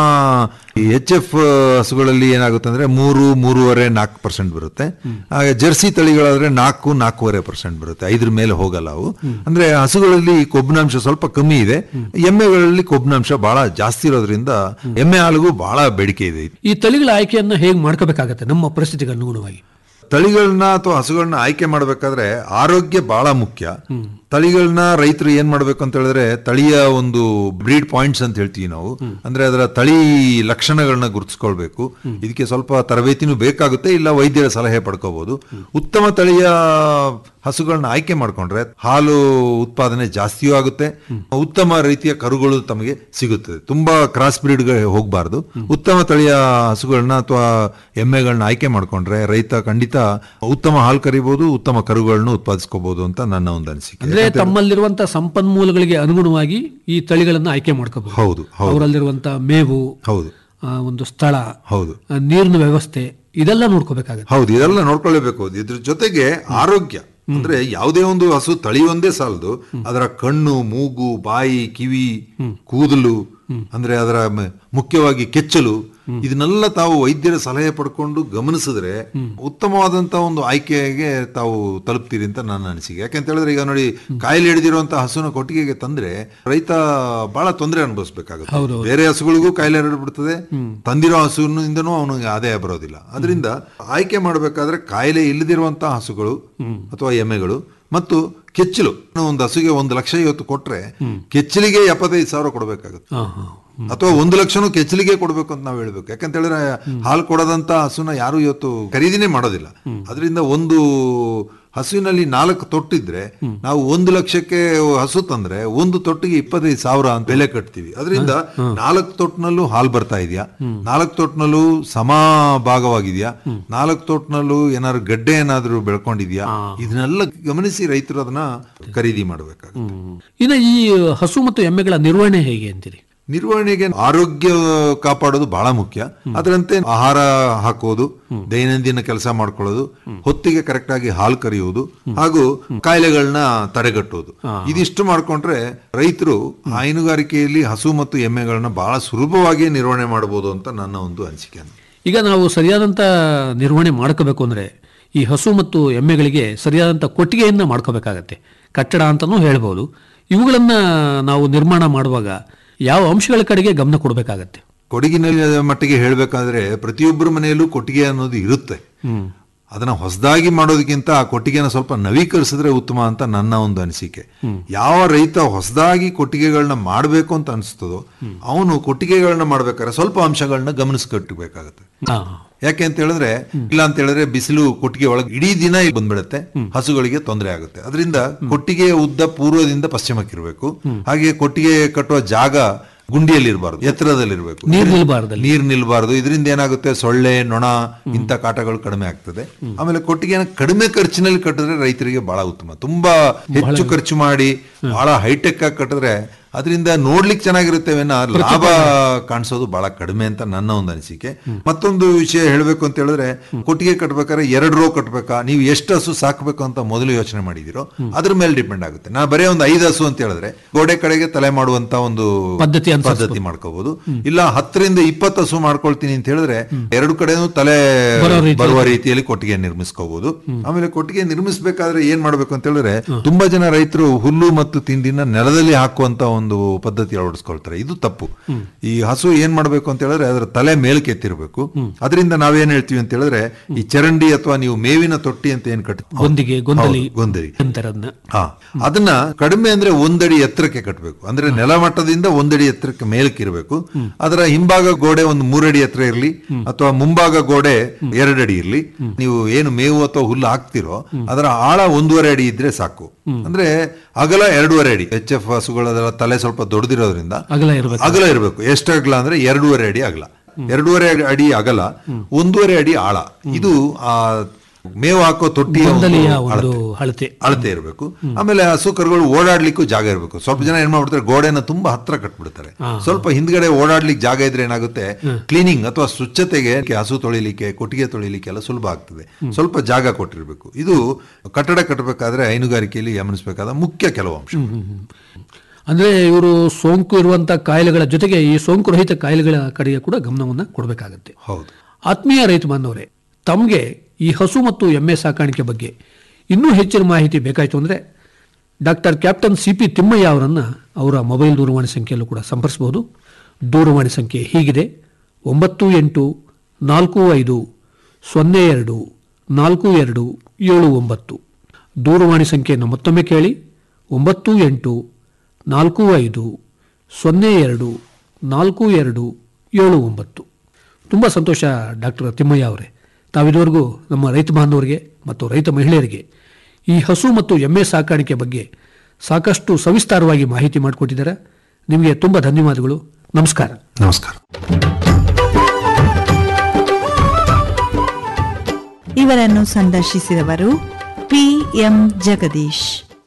ಎಚ್ ಎಫ್ ಹಸುಗಳಲ್ಲಿ ಏನಾಗುತ್ತೆ ಅಂದ್ರೆ ಮೂರು ಮೂರುವರೆ ನಾಲ್ಕು ಪರ್ಸೆಂಟ್ ಬರುತ್ತೆ ಹಾಗೆ ಜರ್ಸಿ ತಳಿಗಳಾದ್ರೆ ನಾಲ್ಕು ನಾಲ್ಕೂವರೆ ಪರ್ಸೆಂಟ್ ಬರುತ್ತೆ ಐದ್ರ ಮೇಲೆ ಹೋಗಲ್ಲ ಅವು ಅಂದ್ರೆ ಹಸುಗಳಲ್ಲಿ ಕೊಬ್ಬಿನಾಂಶ ಸ್ವಲ್ಪ ಕಮ್ಮಿ ಇದೆ ಎಮ್ಮೆಗಳಲ್ಲಿ ಕೊಬ್ಬಿನಾಂಶ ಬಹಳ ಜಾಸ್ತಿ ಇರೋದ್ರಿಂದ ಎಮ್ಮೆ ಹಾಲಿಗೂ ಬಹಳ ಬೇಡಿಕೆ ಇದೆ ಈ ತಳಿಗಳ ಆಯ್ಕೆಯನ್ನ ಹೇಗೆ ಮಾಡ್ಕೋಬೇಕಾಗತ್ತೆ ನಮ್ಮ ಪರಿಸ್ಥಿತಿಗೆ ಅನುಗುಣವಾಗಿ ತಳಿಗಳನ್ನ ಅಥವಾ ಹಸುಗಳನ್ನ ಆಯ್ಕೆ ಮಾಡಬೇಕಾದ್ರೆ ಆರೋಗ್ಯ ಬಹಳ ಮುಖ್ಯ ತಳಿಗಳನ್ನ ರೈತರು ಏನ್ ಮಾಡ್ಬೇಕು ಅಂತ ಹೇಳಿದ್ರೆ ತಳಿಯ ಒಂದು ಬ್ರೀಡ್ ಪಾಯಿಂಟ್ಸ್ ಅಂತ ಹೇಳ್ತೀವಿ ನಾವು ಅಂದ್ರೆ ಅದರ ತಳಿ ಲಕ್ಷಣಗಳನ್ನ ಗುರುತಿಸ್ಕೊಳ್ಬೇಕು ಇದಕ್ಕೆ ಸ್ವಲ್ಪ ತರಬೇತಿನೂ ಬೇಕಾಗುತ್ತೆ ಇಲ್ಲ ವೈದ್ಯರ ಸಲಹೆ ಪಡ್ಕೋಬಹುದು ಉತ್ತಮ ತಳಿಯ ಹಸುಗಳನ್ನ ಆಯ್ಕೆ ಮಾಡ್ಕೊಂಡ್ರೆ ಹಾಲು ಉತ್ಪಾದನೆ ಜಾಸ್ತಿಯೂ ಆಗುತ್ತೆ ಉತ್ತಮ ರೀತಿಯ ಕರುಗಳು ತಮಗೆ ಸಿಗುತ್ತದೆ ತುಂಬಾ ಕ್ರಾಸ್ ಬ್ರೀಡ್ ಹೋಗಬಾರ್ದು ಉತ್ತಮ ತಳಿಯ ಹಸುಗಳನ್ನ ಅಥವಾ ಎಮ್ಮೆಗಳನ್ನ ಆಯ್ಕೆ ಮಾಡ್ಕೊಂಡ್ರೆ ರೈತ ಖಂಡಿತ ಉತ್ತಮ ಹಾಲು ಕರಿಬಹುದು ಉತ್ತಮ ಕರುಗಳನ್ನು ಉತ್ಪಾದಿಸ್ಕೋಬಹುದು ಅಂತ ನನ್ನ ಒಂದು ಅನಿಸಿಕೆ ಅಂದ್ರೆ ತಮ್ಮಲ್ಲಿರುವಂತ ಸಂಪನ್ಮೂಲಗಳಿಗೆ ಅನುಗುಣವಾಗಿ ಈ ತಳಿಗಳನ್ನ ಆಯ್ಕೆ ಮಾಡ್ಕೋಬಹುದು ಹೌದು ಹೌದು ಅವರಲ್ಲಿರುವಂತ ಮೇವು ಹೌದು ಆ, ಒಂದು ಸ್ಥಳ ಹೌದು ಆ, ನೀರಿನ ವ್ಯವಸ್ಥೆ ಇದೆಲ್ಲ ನೋಡ್ಕೋಬೇಕಾಗತ್ತೆ ಹೌದು ಇದೆಲ್ಲ ನೋಡ್ಕೊಳ್ಳೇಬೇಕು ಇದ್ರ ಜೊತೆಗೆ ಆರೋಗ್ಯ ಅಂದ್ರೆ ಯಾವುದೇ ಒಂದು ಹಸು ತಳಿ ಒಂದೇ ಸಾಲದು ಅದರ ಕಣ್ಣು ಮೂಗು ಬಾಯಿ ಕಿವಿ ಕೂದಲು ಅಂದ್ರೆ ಅದರ ಮ- ಮುಖ್ಯವಾಗಿ ಕೆಚ್ಚಲು ಇದನ್ನೆಲ್ಲ ತಾವು ವೈದ್ಯರ ಸಲಹೆ ಪಡ್ಕೊಂಡು ಗಮನಿಸಿದ್ರೆ ಉತ್ತಮವಾದಂತ ಒಂದು ಆಯ್ಕೆಗೆ ತಾವು ತಲುಪ್ತೀರಿ ಅಂತ ನನ್ನ ಅನಿಸಿಕೆ ಯಾಕೆಂತ ಹೇಳಿದ್ರೆ ಈಗ ನೋಡಿ ಕಾಯಿಲೆ ಹಿಡಿದಿರುವಂತಹ ಹಸುನ ಕೊಟ್ಟಿಗೆಗೆ ತಂದ್ರೆ ರೈತ ಬಹಳ ತೊಂದರೆ ಅನುಭವಿಸ್ಬೇಕಾಗುತ್ತೆ ಬೇರೆ ಹಸುಗಳಿಗೂ ಕಾಯಿಲೆ ಹರಡ್ಬಿಡ್ತದೆ ತಂದಿರೋ ಹಸುವಿನಿಂದನೂ ಅವನಿಗೆ ಆದಾಯ ಬರೋದಿಲ್ಲ ಅದರಿಂದ ಆಯ್ಕೆ ಮಾಡಬೇಕಾದ್ರೆ ಕಾಯಿಲೆ ಇಲ್ಲದಿರುವಂತಹ ಹಸುಗಳು ಅಥವಾ ಎಮ್ಮೆಗಳು ಮತ್ತು ಕೆಚ್ಚಲು ಒಂದು ಹಸುಗೆ ಒಂದು ಲಕ್ಷ ಇವತ್ತು ಕೊಟ್ರೆ ಕೆಚ್ಚಲಿಗೆ ಎಪ್ಪತ್ತೈದು ಸಾವಿರ ಕೊಡಬೇಕಾಗುತ್ತೆ ಹಾ, ಹಾ. ಅಥವಾ ಒಂದು ಲಕ್ಷನೂ ಕೆಚ್ಚಲಿಗೆ ಕೊಡ್ಬೇಕು ಅಂತ ನಾವು ಹೇಳ್ಬೇಕು ಯಾಕಂತ ಹೇಳಿದ್ರೆ ಹಾಲು ಕೊಡದಂತ ಹಸುನ ಯಾರು ಇವತ್ತು ಖರೀದಿನೇ ಮಾಡೋದಿಲ್ಲ ಅದರಿಂದ ಒಂದು ಹಸುವಿನಲ್ಲಿ ನಾಲ್ಕು ತೊಟ್ಟಿದ್ರೆ ನಾವು ಒಂದು ಲಕ್ಷಕ್ಕೆ ಹಸು ತಂದ್ರೆ ಒಂದು ತೊಟ್ಟಿಗೆ ಇಪ್ಪತ್ತೈದು ಸಾವಿರ ಅಂತ ಬೆಲೆ ಕಟ್ತೀವಿ ಅದರಿಂದ ನಾಲ್ಕು ತೊಟ್ಟಿನಲ್ಲೂ ಹಾಲು ಬರ್ತಾ ಇದೆಯಾ ನಾಲ್ಕು ತೊಟ್ಟಿನಲ್ಲೂ ಸಮ ಭಾಗವಾಗಿದೆಯಾ ನಾಲ್ಕು ತೊಟ್ಟಿನಲ್ಲೂ ಏನಾದ್ರು ಗಡ್ಡೆ ಏನಾದ್ರು ಬೆಳ್ಕೊಂಡಿದ್ಯಾ ಇದನ್ನೆಲ್ಲ ಗಮನಿಸಿ ರೈತರು ಅದನ್ನ ಖರೀದಿ ಮಾಡಬೇಕಾಗುತ್ತೆ ಇನ್ನು ಈ ಹಸು ಮತ್ತು ಎಮ್ಮೆಗಳ ನಿರ್ವಹಣೆ ಹೇಗೆ ಅಂತೀರಿ ನಿರ್ವಹಣೆಗೆ ಆರೋಗ್ಯ ಕಾಪಾಡೋದು ಬಹಳ ಮುಖ್ಯ ಅದರಂತೆ ಆಹಾರ ಹಾಕೋದು ದೈನಂದಿನ ಕೆಲಸ ಮಾಡ್ಕೊಳ್ಳೋದು ಹೊತ್ತಿಗೆ ಕರೆಕ್ಟ್ ಆಗಿ ಹಾಲು ಕರೆಯುವುದು ಹಾಗೂ ಕಾಯಿಲೆಗಳನ್ನ ತಡೆಗಟ್ಟುವುದು ಇದಿಷ್ಟು ಮಾಡ್ಕೊಂಡ್ರೆ ರೈತರು ಹೈನುಗಾರಿಕೆಯಲ್ಲಿ ಹಸು ಮತ್ತು ಎಮ್ಮೆಗಳನ್ನ ಬಹಳ ಸುಲಭವಾಗಿ ನಿರ್ವಹಣೆ ಮಾಡಬಹುದು ಅಂತ ನನ್ನ ಒಂದು ಅನಿಸಿಕೆ ಈಗ ನಾವು ಸರಿಯಾದಂತ ನಿರ್ವಹಣೆ ಮಾಡ್ಕೋಬೇಕು ಅಂದ್ರೆ ಈ ಹಸು ಮತ್ತು ಎಮ್ಮೆಗಳಿಗೆ ಸರಿಯಾದಂತ ಕೊಟ್ಟಿಗೆಯನ್ನ ಮಾಡ್ಕೋಬೇಕಾಗತ್ತೆ ಕಟ್ಟಡ ಅಂತಾನೂ ಹೇಳ್ಬೋದು ಇವುಗಳನ್ನ ನಾವು ನಿರ್ಮಾಣ ಮಾಡುವಾಗ ಯಾವ ಅಂಶಗಳ ಕಡೆಗೆ ಗಮನ ಕೊಡಬೇಕಾಗತ್ತೆ ಕೊಡಗಿನ ಮಟ್ಟಿಗೆ ಹೇಳ್ಬೇಕಾದ್ರೆ ಪ್ರತಿಯೊಬ್ಬರ ಮನೆಯಲ್ಲೂ ಕೊಟ್ಟಿಗೆ ಅನ್ನೋದು ಇರುತ್ತೆ ಅದನ್ನ ಹೊಸದಾಗಿ ಮಾಡೋದಕ್ಕಿಂತ ಆ ಕೊಟ್ಟಿಗೆನ ಸ್ವಲ್ಪ ನವೀಕರಿಸಿದ್ರೆ ಉತ್ತಮ ಅಂತ ನನ್ನ ಒಂದು ಅನಿಸಿಕೆ ಯಾವ ರೈತ ಹೊಸದಾಗಿ ಕೊಟ್ಟಿಗೆಗಳನ್ನ ಮಾಡಬೇಕು ಅಂತ ಅನಿಸ್ತದೋ ಅವನು ಕೊಟ್ಟಿಗೆಗಳನ್ನ ಮಾಡ್ಬೇಕಾದ್ರೆ ಸ್ವಲ್ಪ ಅಂಶಗಳನ್ನ ಗಮನಿಸ್ಕಟ್ಟಬೇಕಾಗತ್ತೆ ಹಾ. ಯಾಕೆ ಅಂತ ಹೇಳಿದ್ರೆ ಇಲ್ಲ ಅಂತ ಹೇಳಿದ್ರೆ ಬಿಸಿಲು ಕೊಟ್ಟಿಗೆ ಒಳಗೆ ಇಡೀ ದಿನ ಇಲ್ಲಿ ಬಂದ್ಬಿಡುತ್ತೆ ಹಸುಗಳಿಗೆ ತೊಂದರೆ ಆಗುತ್ತೆ ಅದರಿಂದ ಕೊಟ್ಟಿಗೆಯ ಉದ್ದ ಪೂರ್ವದಿಂದ ಪಶ್ಚಿಮಕ್ಕಿರ್ಬೇಕು ಹಾಗೆ ಕೊಟ್ಟಿಗೆ ಕಟ್ಟುವ ಜಾಗ ಗುಂಡಿಯಲ್ಲಿ ಇರಬಾರ್ದು ಎತ್ತರದಲ್ಲಿರ್ಬೇಕು ನೀರ್ ನಿಲ್ಬಾರ್ದಲ್ಲಿ. ನೀರ್ ನಿಲ್ಬಾರ್ದು ಇದರಿಂದ ಏನಾಗುತ್ತೆ ಸೊಳ್ಳೆ ನೊಣ ಇಂಥ ಕಾಟಗಳು ಕಡಿಮೆ ಆಗ್ತದೆ ಆಮೇಲೆ ಕೊಟ್ಟಿಗೆನ ಕಡಿಮೆ ಖರ್ಚಿನಲ್ಲಿ ಕಟ್ಟಿದ್ರೆ ರೈತರಿಗೆ ಬಹಳ ಉತ್ತಮ ತುಂಬಾ ಹೆಚ್ಚು ಖರ್ಚು ಮಾಡಿ ಬಹಳ ಹೈಟೆಕ್ ಆಗಿ ಕಟ್ಟಿದ್ರೆ ಅದರಿಂದ ನೋಡ್ಲಿಕ್ಕೆ ಚೆನ್ನಾಗಿರುತ್ತೆ ವಿನ ಲಾಭ ಕಾಣಿಸೋದು ಬಹಳ ಕಡಿಮೆ ಅಂತ ನನ್ನ ಒಂದು ಅನಿಸಿಕೆ ಮತ್ತೊಂದು ವಿಷಯ ಹೇಳ್ಬೇಕು ಅಂತ ಹೇಳಿದ್ರೆ ಕೊಟ್ಟಿಗೆ ಕಟ್ಬೇಕಾದ್ರೆ ಎರಡು ರೋ ಕಟ್ಬೇಕಾ ನೀವು ಎಷ್ಟು ಹಸು ಸಾಕ್ಬೇಕು ಅಂತ ಮೊದಲು ಯೋಚನೆ ಮಾಡಿದಿರೋ ಅದ್ರ ಮೇಲೆ ಡಿಪೆಂಡ್ ಆಗುತ್ತೆ ನಾ ಬರೀ ಒಂದು ಐದು ಹಸು ಅಂತ ಹೇಳಿದ್ರೆ ಗೋಡೆ ಕಡೆಗೆ ತಲೆ ಮಾಡುವಂತ ಒಂದು ಪದ್ಧತಿ ಅನುಸರಿಸ್ಬೋದು. ಪದ್ಧತಿ ಮಾಡ್ಕೋಬಹುದು ಇಲ್ಲ ಹತ್ತರಿಂದ ಇಪ್ಪತ್ತು ಹಸು ಮಾಡ್ಕೊಳ್ತೀನಿ ಅಂತ ಹೇಳಿದ್ರೆ ಎರಡು ಕಡೆನೂ ತಲೆ ಬರೋ ರೀತಿಯಲ್ಲಿ. ಬರುವ ರೀತಿಯಲ್ಲಿ ಕೊಟ್ಟಿಗೆ ನಿರ್ಮಿಸ್ಕೋಬಹುದು ಆಮೇಲೆ ಕೊಟ್ಟಿಗೆ ನಿರ್ಮಿಸಬೇಕಾದ್ರೆ ಏನ್ ಮಾಡ್ಬೇಕು ಅಂತ ಹೇಳಿದ್ರೆ ತುಂಬಾ ಜನ ರೈತರು ಹುಲ್ಲು ಮತ್ತು ತಿಂಡಿನ ನೆಲದಲ್ಲಿ ಹಾಕುವಂತ ಒಂದು ಪದ್ಧತಿ ಅಳವಡಿಸ್ಕೊಳ್ತಾರೆ ಇದು ತಪ್ಪು ಈ ಹಸು ಏನ್ ಮಾಡ್ಬೇಕು ಅಂತ ಹೇಳಿದ್ರೆ ಅದರ ತಲೆ ಮೇಲ್ಕೆ ಎತ್ತಿರ್ಬೇಕು ಅದರಿಂದ ನಾವೇನ್ ಹೇಳ್ತೀವಿ ಅಂತ ಹೇಳಿದ್ರೆ ಈ ಚರಂಡಿ ಅಥವಾ ನೀವು ಮೇವಿನ ತೊಟ್ಟಿ ಅಂತ ಏನ್ ಕಟ್ ಗೊಂದಿಗೆ ಗೊಂದಲಿ ಹೌದು, ಗೊಂದಲಿ ಅಂತಾರದ್ನ ಹಾ ಅದನ್ನ ಕಡಿಮೆ ಅಂದ್ರೆ ಒಂದಡಿ ಎತ್ತರಕ್ಕೆ ಕಟ್ಟಬೇಕು ಅಂದ್ರೆ ನೆಲಮಟ್ಟದಿಂದ ಒಂದಡಿ ಎತ್ತರಕ್ಕೆ ಮೇಲಕ್ಕೆ ಇರಬೇಕು ಅದರ ಹಿಂಭಾಗ ಗೋಡೆ ಒಂದು ಮೂರಡಿ ಎತ್ತರ ಇರಲಿ ಅಥವಾ ಮುಂಭಾಗ ಗೋಡೆ ಎರಡಡಿ ಇರಲಿ ನೀವು ಏನು ಮೇವು ಅಥವಾ ಹುಲ್ಲು ಹಾಕ್ತಿರೋ ಅದರ ಆಳ ಒಂದೂವರೆ ಅಡಿ ಇದ್ರೆ ಸಾಕು ಅಂದ್ರೆ ಅಗಲ ಎರಡೂವರೆ ಅಡಿ ಎಚ್ ಎಫ್ ಹಸುಗಳ ತಲೆ ಸ್ವಲ್ಪ ದೊಡ್ಡದಿರೋದ್ರಿಂದ ಅಗಲ ಇರ್ಬೇಕು. ಅಗಲ ಇರಬೇಕು ಎಷ್ಟು ಅಗಲ ಅಂದ್ರೆ ಎರಡೂವರೆ ಅಡಿ ಅಗಲ ಎರಡೂವರೆ ಅಡಿ ಅಗಲ ಒಂದೂವರೆ ಅಡಿ ಆಳ ಇದು ಆ ಮೇವು ಹಾಕೋ ತೊಟ್ಟಿಯ ಒಂದು ಗೊಂದಲಿಯ ಒಂದು ಅಳತೆ. ಅಳತೆ ಅಳತೆ ಇರಬೇಕು ಆಮೇಲೆ ಹಸು ಕರುಗಳು ಓಡಾಡ್ಲಿಕ್ಕೂ ಜಾಗ ಇರಬೇಕು ಸ್ವಲ್ಪ ಜನ ಏನ್ ಮಾಡ್ಬಿಡ್ತಾರೆ ಗೋಡೆನ ತುಂಬಾ ಹತ್ರ ಕಟ್ಬಿಡ್ತಾರೆ ಸ್ವಲ್ಪ ಹಿಂದ್ಗಡೆ ಓಡಾಡ್ಲಿಕ್ಕೆ ಜಾಗ ಇದ್ರೆ ಏನಾಗುತ್ತೆ ಕ್ಲೀನಿಂಗ್ ಅಥವಾ ಸ್ವಚ್ಛತೆಗೆ ಹಸು ತೊಳಿಲಿಕ್ಕೆ ಕೊಟ್ಟಿಗೆ ತೊಳಿಲಿಕ್ಕೆ ಎಲ್ಲ ಸುಲಭ ಆಗ್ತದೆ ಸ್ವಲ್ಪ ಜಾಗ ಕೊಟ್ಟಿರ್ಬೇಕು ಇದು ಕಟ್ಟಡ ಕಟ್ಟಬೇಕಾದ್ರೆ ಹೈನುಗಾರಿಕೆಯಲ್ಲಿ ಗಮನಿಸಬೇಕಾದ ಮುಖ್ಯ ಕೆಲವು ಅಂಶ ಅಂದ್ರೆ ಇವರು ಸೋಂಕು ಇರುವಂತ ಕಾಯಿಲೆಗಳ ಜೊತೆಗೆ ಈ ಸೋಂಕು ರಹಿತ ಕಾಯಿಲೆಗಳ ಕಡೆಗೆ ಕೂಡ ಗಮನವನ್ನ ಕೊಡಬೇಕಾಗತ್ತೆ ಹೌದು ಆತ್ಮೀಯ ರೈತ ಬಾಂಧವರೇ ತಮಗೆ ಈ ಹಸು ಮತ್ತು ಎಮ್ಮೆ ಸಾಕಾಣಿಕೆ ಬಗ್ಗೆ ಇನ್ನೂ ಹೆಚ್ಚಿನ ಮಾಹಿತಿ ಬೇಕಾಯಿತು ಅಂದರೆ doctor captain C P Thimmaiah ಅವರನ್ನು ಅವರ ಮೊಬೈಲ್ ದೂರವಾಣಿ ಸಂಖ್ಯೆಯಲ್ಲೂ ಕೂಡ ಸಂಪರ್ಸಬಹುದು ದೂರವಾಣಿ ಸಂಖ್ಯೆ ಹೀಗಿದೆ ಒಂಬತ್ತು ಎಂಟು ನಾಲ್ಕು ಐದು ಸೊನ್ನೆ ಎರಡು ನಾಲ್ಕು ಎರಡು ಏಳು ಒಂಬತ್ತು ದೂರವಾಣಿ ಸಂಖ್ಯೆಯನ್ನು ಮತ್ತೊಮ್ಮೆ ಕೇಳಿ ಒಂಬತ್ತು ಎಂಟು ನಾಲ್ಕು ಐದು ಸೊನ್ನೆ ಎರಡು ನಾಲ್ಕು ಎರಡು ಏಳು ಒಂಬತ್ತು ತುಂಬ ಸಂತೋಷ ಡಾಕ್ಟರ್ ತಿಮ್ಮಯ್ಯ ಅವರೇ ತಾವಿದುವರೆಗೂ ನಮ್ಮ ರೈತ ಬಾಂಧವರಿಗೆ ಮತ್ತು ರೈತ ಮಹಿಳೆಯರಿಗೆ ಈ ಹಸು ಮತ್ತು ಎಮ್ಮೆ ಸಾಕಾಣಿಕೆ ಬಗ್ಗೆ ಸಾಕಷ್ಟು ಸವಿಸ್ತಾರವಾಗಿ ಮಾಹಿತಿ ಮಾಡಿಕೊಟ್ಟಿದ್ದಾರೆ ನಿಮಗೆ ತುಂಬ ಧನ್ಯವಾದಗಳು ನಮಸ್ಕಾರ ನಮಸ್ಕಾರ ಇವರನ್ನು ಸಂದರ್ಶಿಸಿದವರು ಪಿ ಎಂ ಜಗದೀಶ್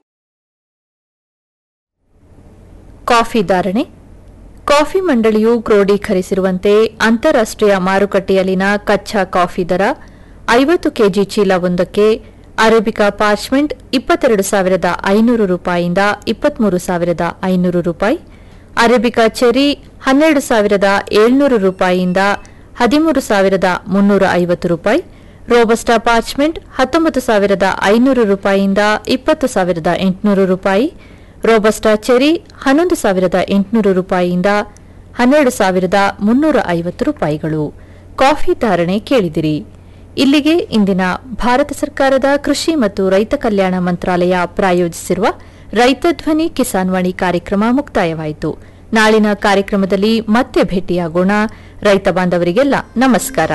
ಕಾಫಿ ಧಾರಣೆ ಕಾಫಿ ಮಂಡಳಿಯು ಕ್ರೋಢೀಕರಿಸಿರುವಂತೆ ಅಂತಾರಾಷ್ಟ್ರೀಯ ಮಾರುಕಟ್ಟೆಯಲ್ಲಿನ ಕಚ್ಚಾ ಕಾಫಿ ದರ ಐವತ್ತು ಕೆಜಿ ಚೀಲವೊಂದಕ್ಕೆ ಅರೇಬಿಕಾ ಪಾರ್ಚ್ಮೆಂಟ್ ಇಪ್ಪತ್ತೆರಡು ಸಾವಿರದ ಐನೂರು ರೂಪಾಯಿಯಿಂದ ಇಪ್ಪತ್ಮೂರು ಸಾವಿರದ ಐನೂರು ರೂಪಾಯಿ ಅರೇಬಿಕಾ ಚೆರಿ ಹನ್ನೆರಡು ಸಾವಿರದ ಏಳ್ನೂರು ರೂಪಾಯಿಯಿಂದ ಹದಿಮೂರು ಸಾವಿರದ ಮುನ್ನೂರ ಐವತ್ತು ರೂಪಾಯಿ ರೋಬಸ್ಟಾ ಪಾರ್ಚ್ಮೆಂಟ್ ಹತ್ತೊಂಬತ್ತು ಸಾವಿರದ ಐನೂರು ರೂಪಾಯಿಯಿಂದ ಇಪ್ಪತ್ತು ಸಾವಿರದ ಎಂಟುನೂರು ರೂಪಾಯಿ ರೋಬಸ್ಟಾ ಚೆರಿ ಹನ್ನೊಂದು ಸಾವಿರದ ಎಂಟುನೂರು ರೂಪಾಯಿಯಿಂದ ಹನ್ನೆರಡು ಸಾವಿರದ ಮುನ್ನೂರ ಐವತ್ತು ರೂಪಾಯಿಗಳು ಕಾಫಿ ಧಾರಣೆ ಕೇಳಿದಿರಿ ಇಲ್ಲಿಗೆ ಇಂದಿನ ಭಾರತ ಸರ್ಕಾರದ ಕೃಷಿ ಮತ್ತು ರೈತ ಕಲ್ಯಾಣ ಮಂತ್ರಾಲಯ ಪ್ರಾಯೋಜಿಸಿರುವ ರೈತ ಧ್ವನಿ ಕಿಸಾನ್ ವಾಣಿ ಕಾರ್ಯಕ್ರಮ ಮುಕ್ತಾಯವಾಯಿತು ನಾಳಿನ ಕಾರ್ಯಕ್ರಮದಲ್ಲಿ ಮತ್ತೆ ಭೇಟಿಯಾಗೋಣ ರೈತ ಬಾಂಧವರಿಗೆಲ್ಲ ನಮಸ್ಕಾರ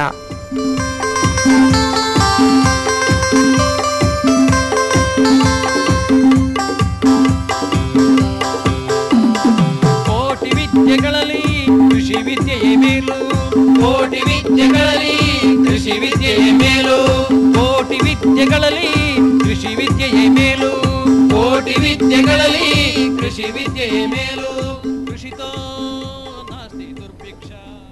ಕೋಟಿ ವಿದ್ಯೆಗಳಲ್ಲಿ ಕೃಷಿ ವಿದ್ಯೆಯೇ ಮೇಲು ಕೋಟಿ ವಿದ್ಯೆಗಳಲ್ಲಿ ಕೃಷಿ ವಿದ್ಯೆಯೇ ಮೇಲು ಕೋಟಿ ವಿದ್ಯೆಗಳಲ್ಲಿ ಕೃಷಿ ವಿದ್ಯೆಯೇ ಮೇಲು ಕೋಟಿ ವಿದ್ಯೆಗಳಲ್ಲಿ ಕೃಷಿ ವಿದ್ಯೆಯೇ ಮೇಲು ಕೃಷಿತೋ ನಾಸ್ತಿ ದುರ್ಭಿಕ್ಷ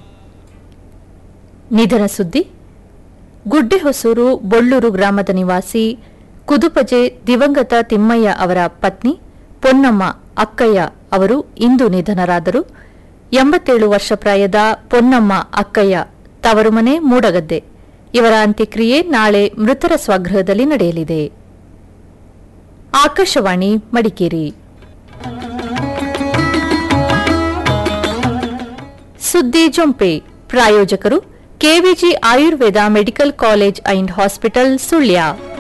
ನಿಧನ ಸುದ್ದಿ ಗುಡ್ಡೆಹೊಸೂರು ಬೊಳ್ಳೂರು ಗ್ರಾಮದ ನಿವಾಸಿ ಕುದುಪಜೆ ದಿವಂಗತ ತಿಮ್ಮಯ್ಯ ಅವರ ಪತ್ನಿ ಪೊನ್ನಮ್ಮ ಅಕ್ಕಯ್ಯ ಅವರು ಇಂದು ನಿಧನರಾದರು ಎಂಬತ್ತೇಳು ವರ್ಷ ಪ್ರಾಯದ ಪೊನ್ನಮ್ಮ ಅಕ್ಕಯ್ಯ ತವರು ಮನೆ ಮೂಡಗದ್ದೆ ಇವರ ಅಂತ್ಯಕ್ರಿಯೆ ನಾಳೆ ಮೃತರ ಸ್ವಗೃಹದಲ್ಲಿ ನಡೆಯಲಿದೆ ಆಕಾಶವಾಣಿ ಮಡಿಕೇರಿ ಸುದ್ದಿ ಜೊಂಪೆ ಪ್ರಾಯೋಜಕರು K V G Ayurveda medical college and hospital Sullia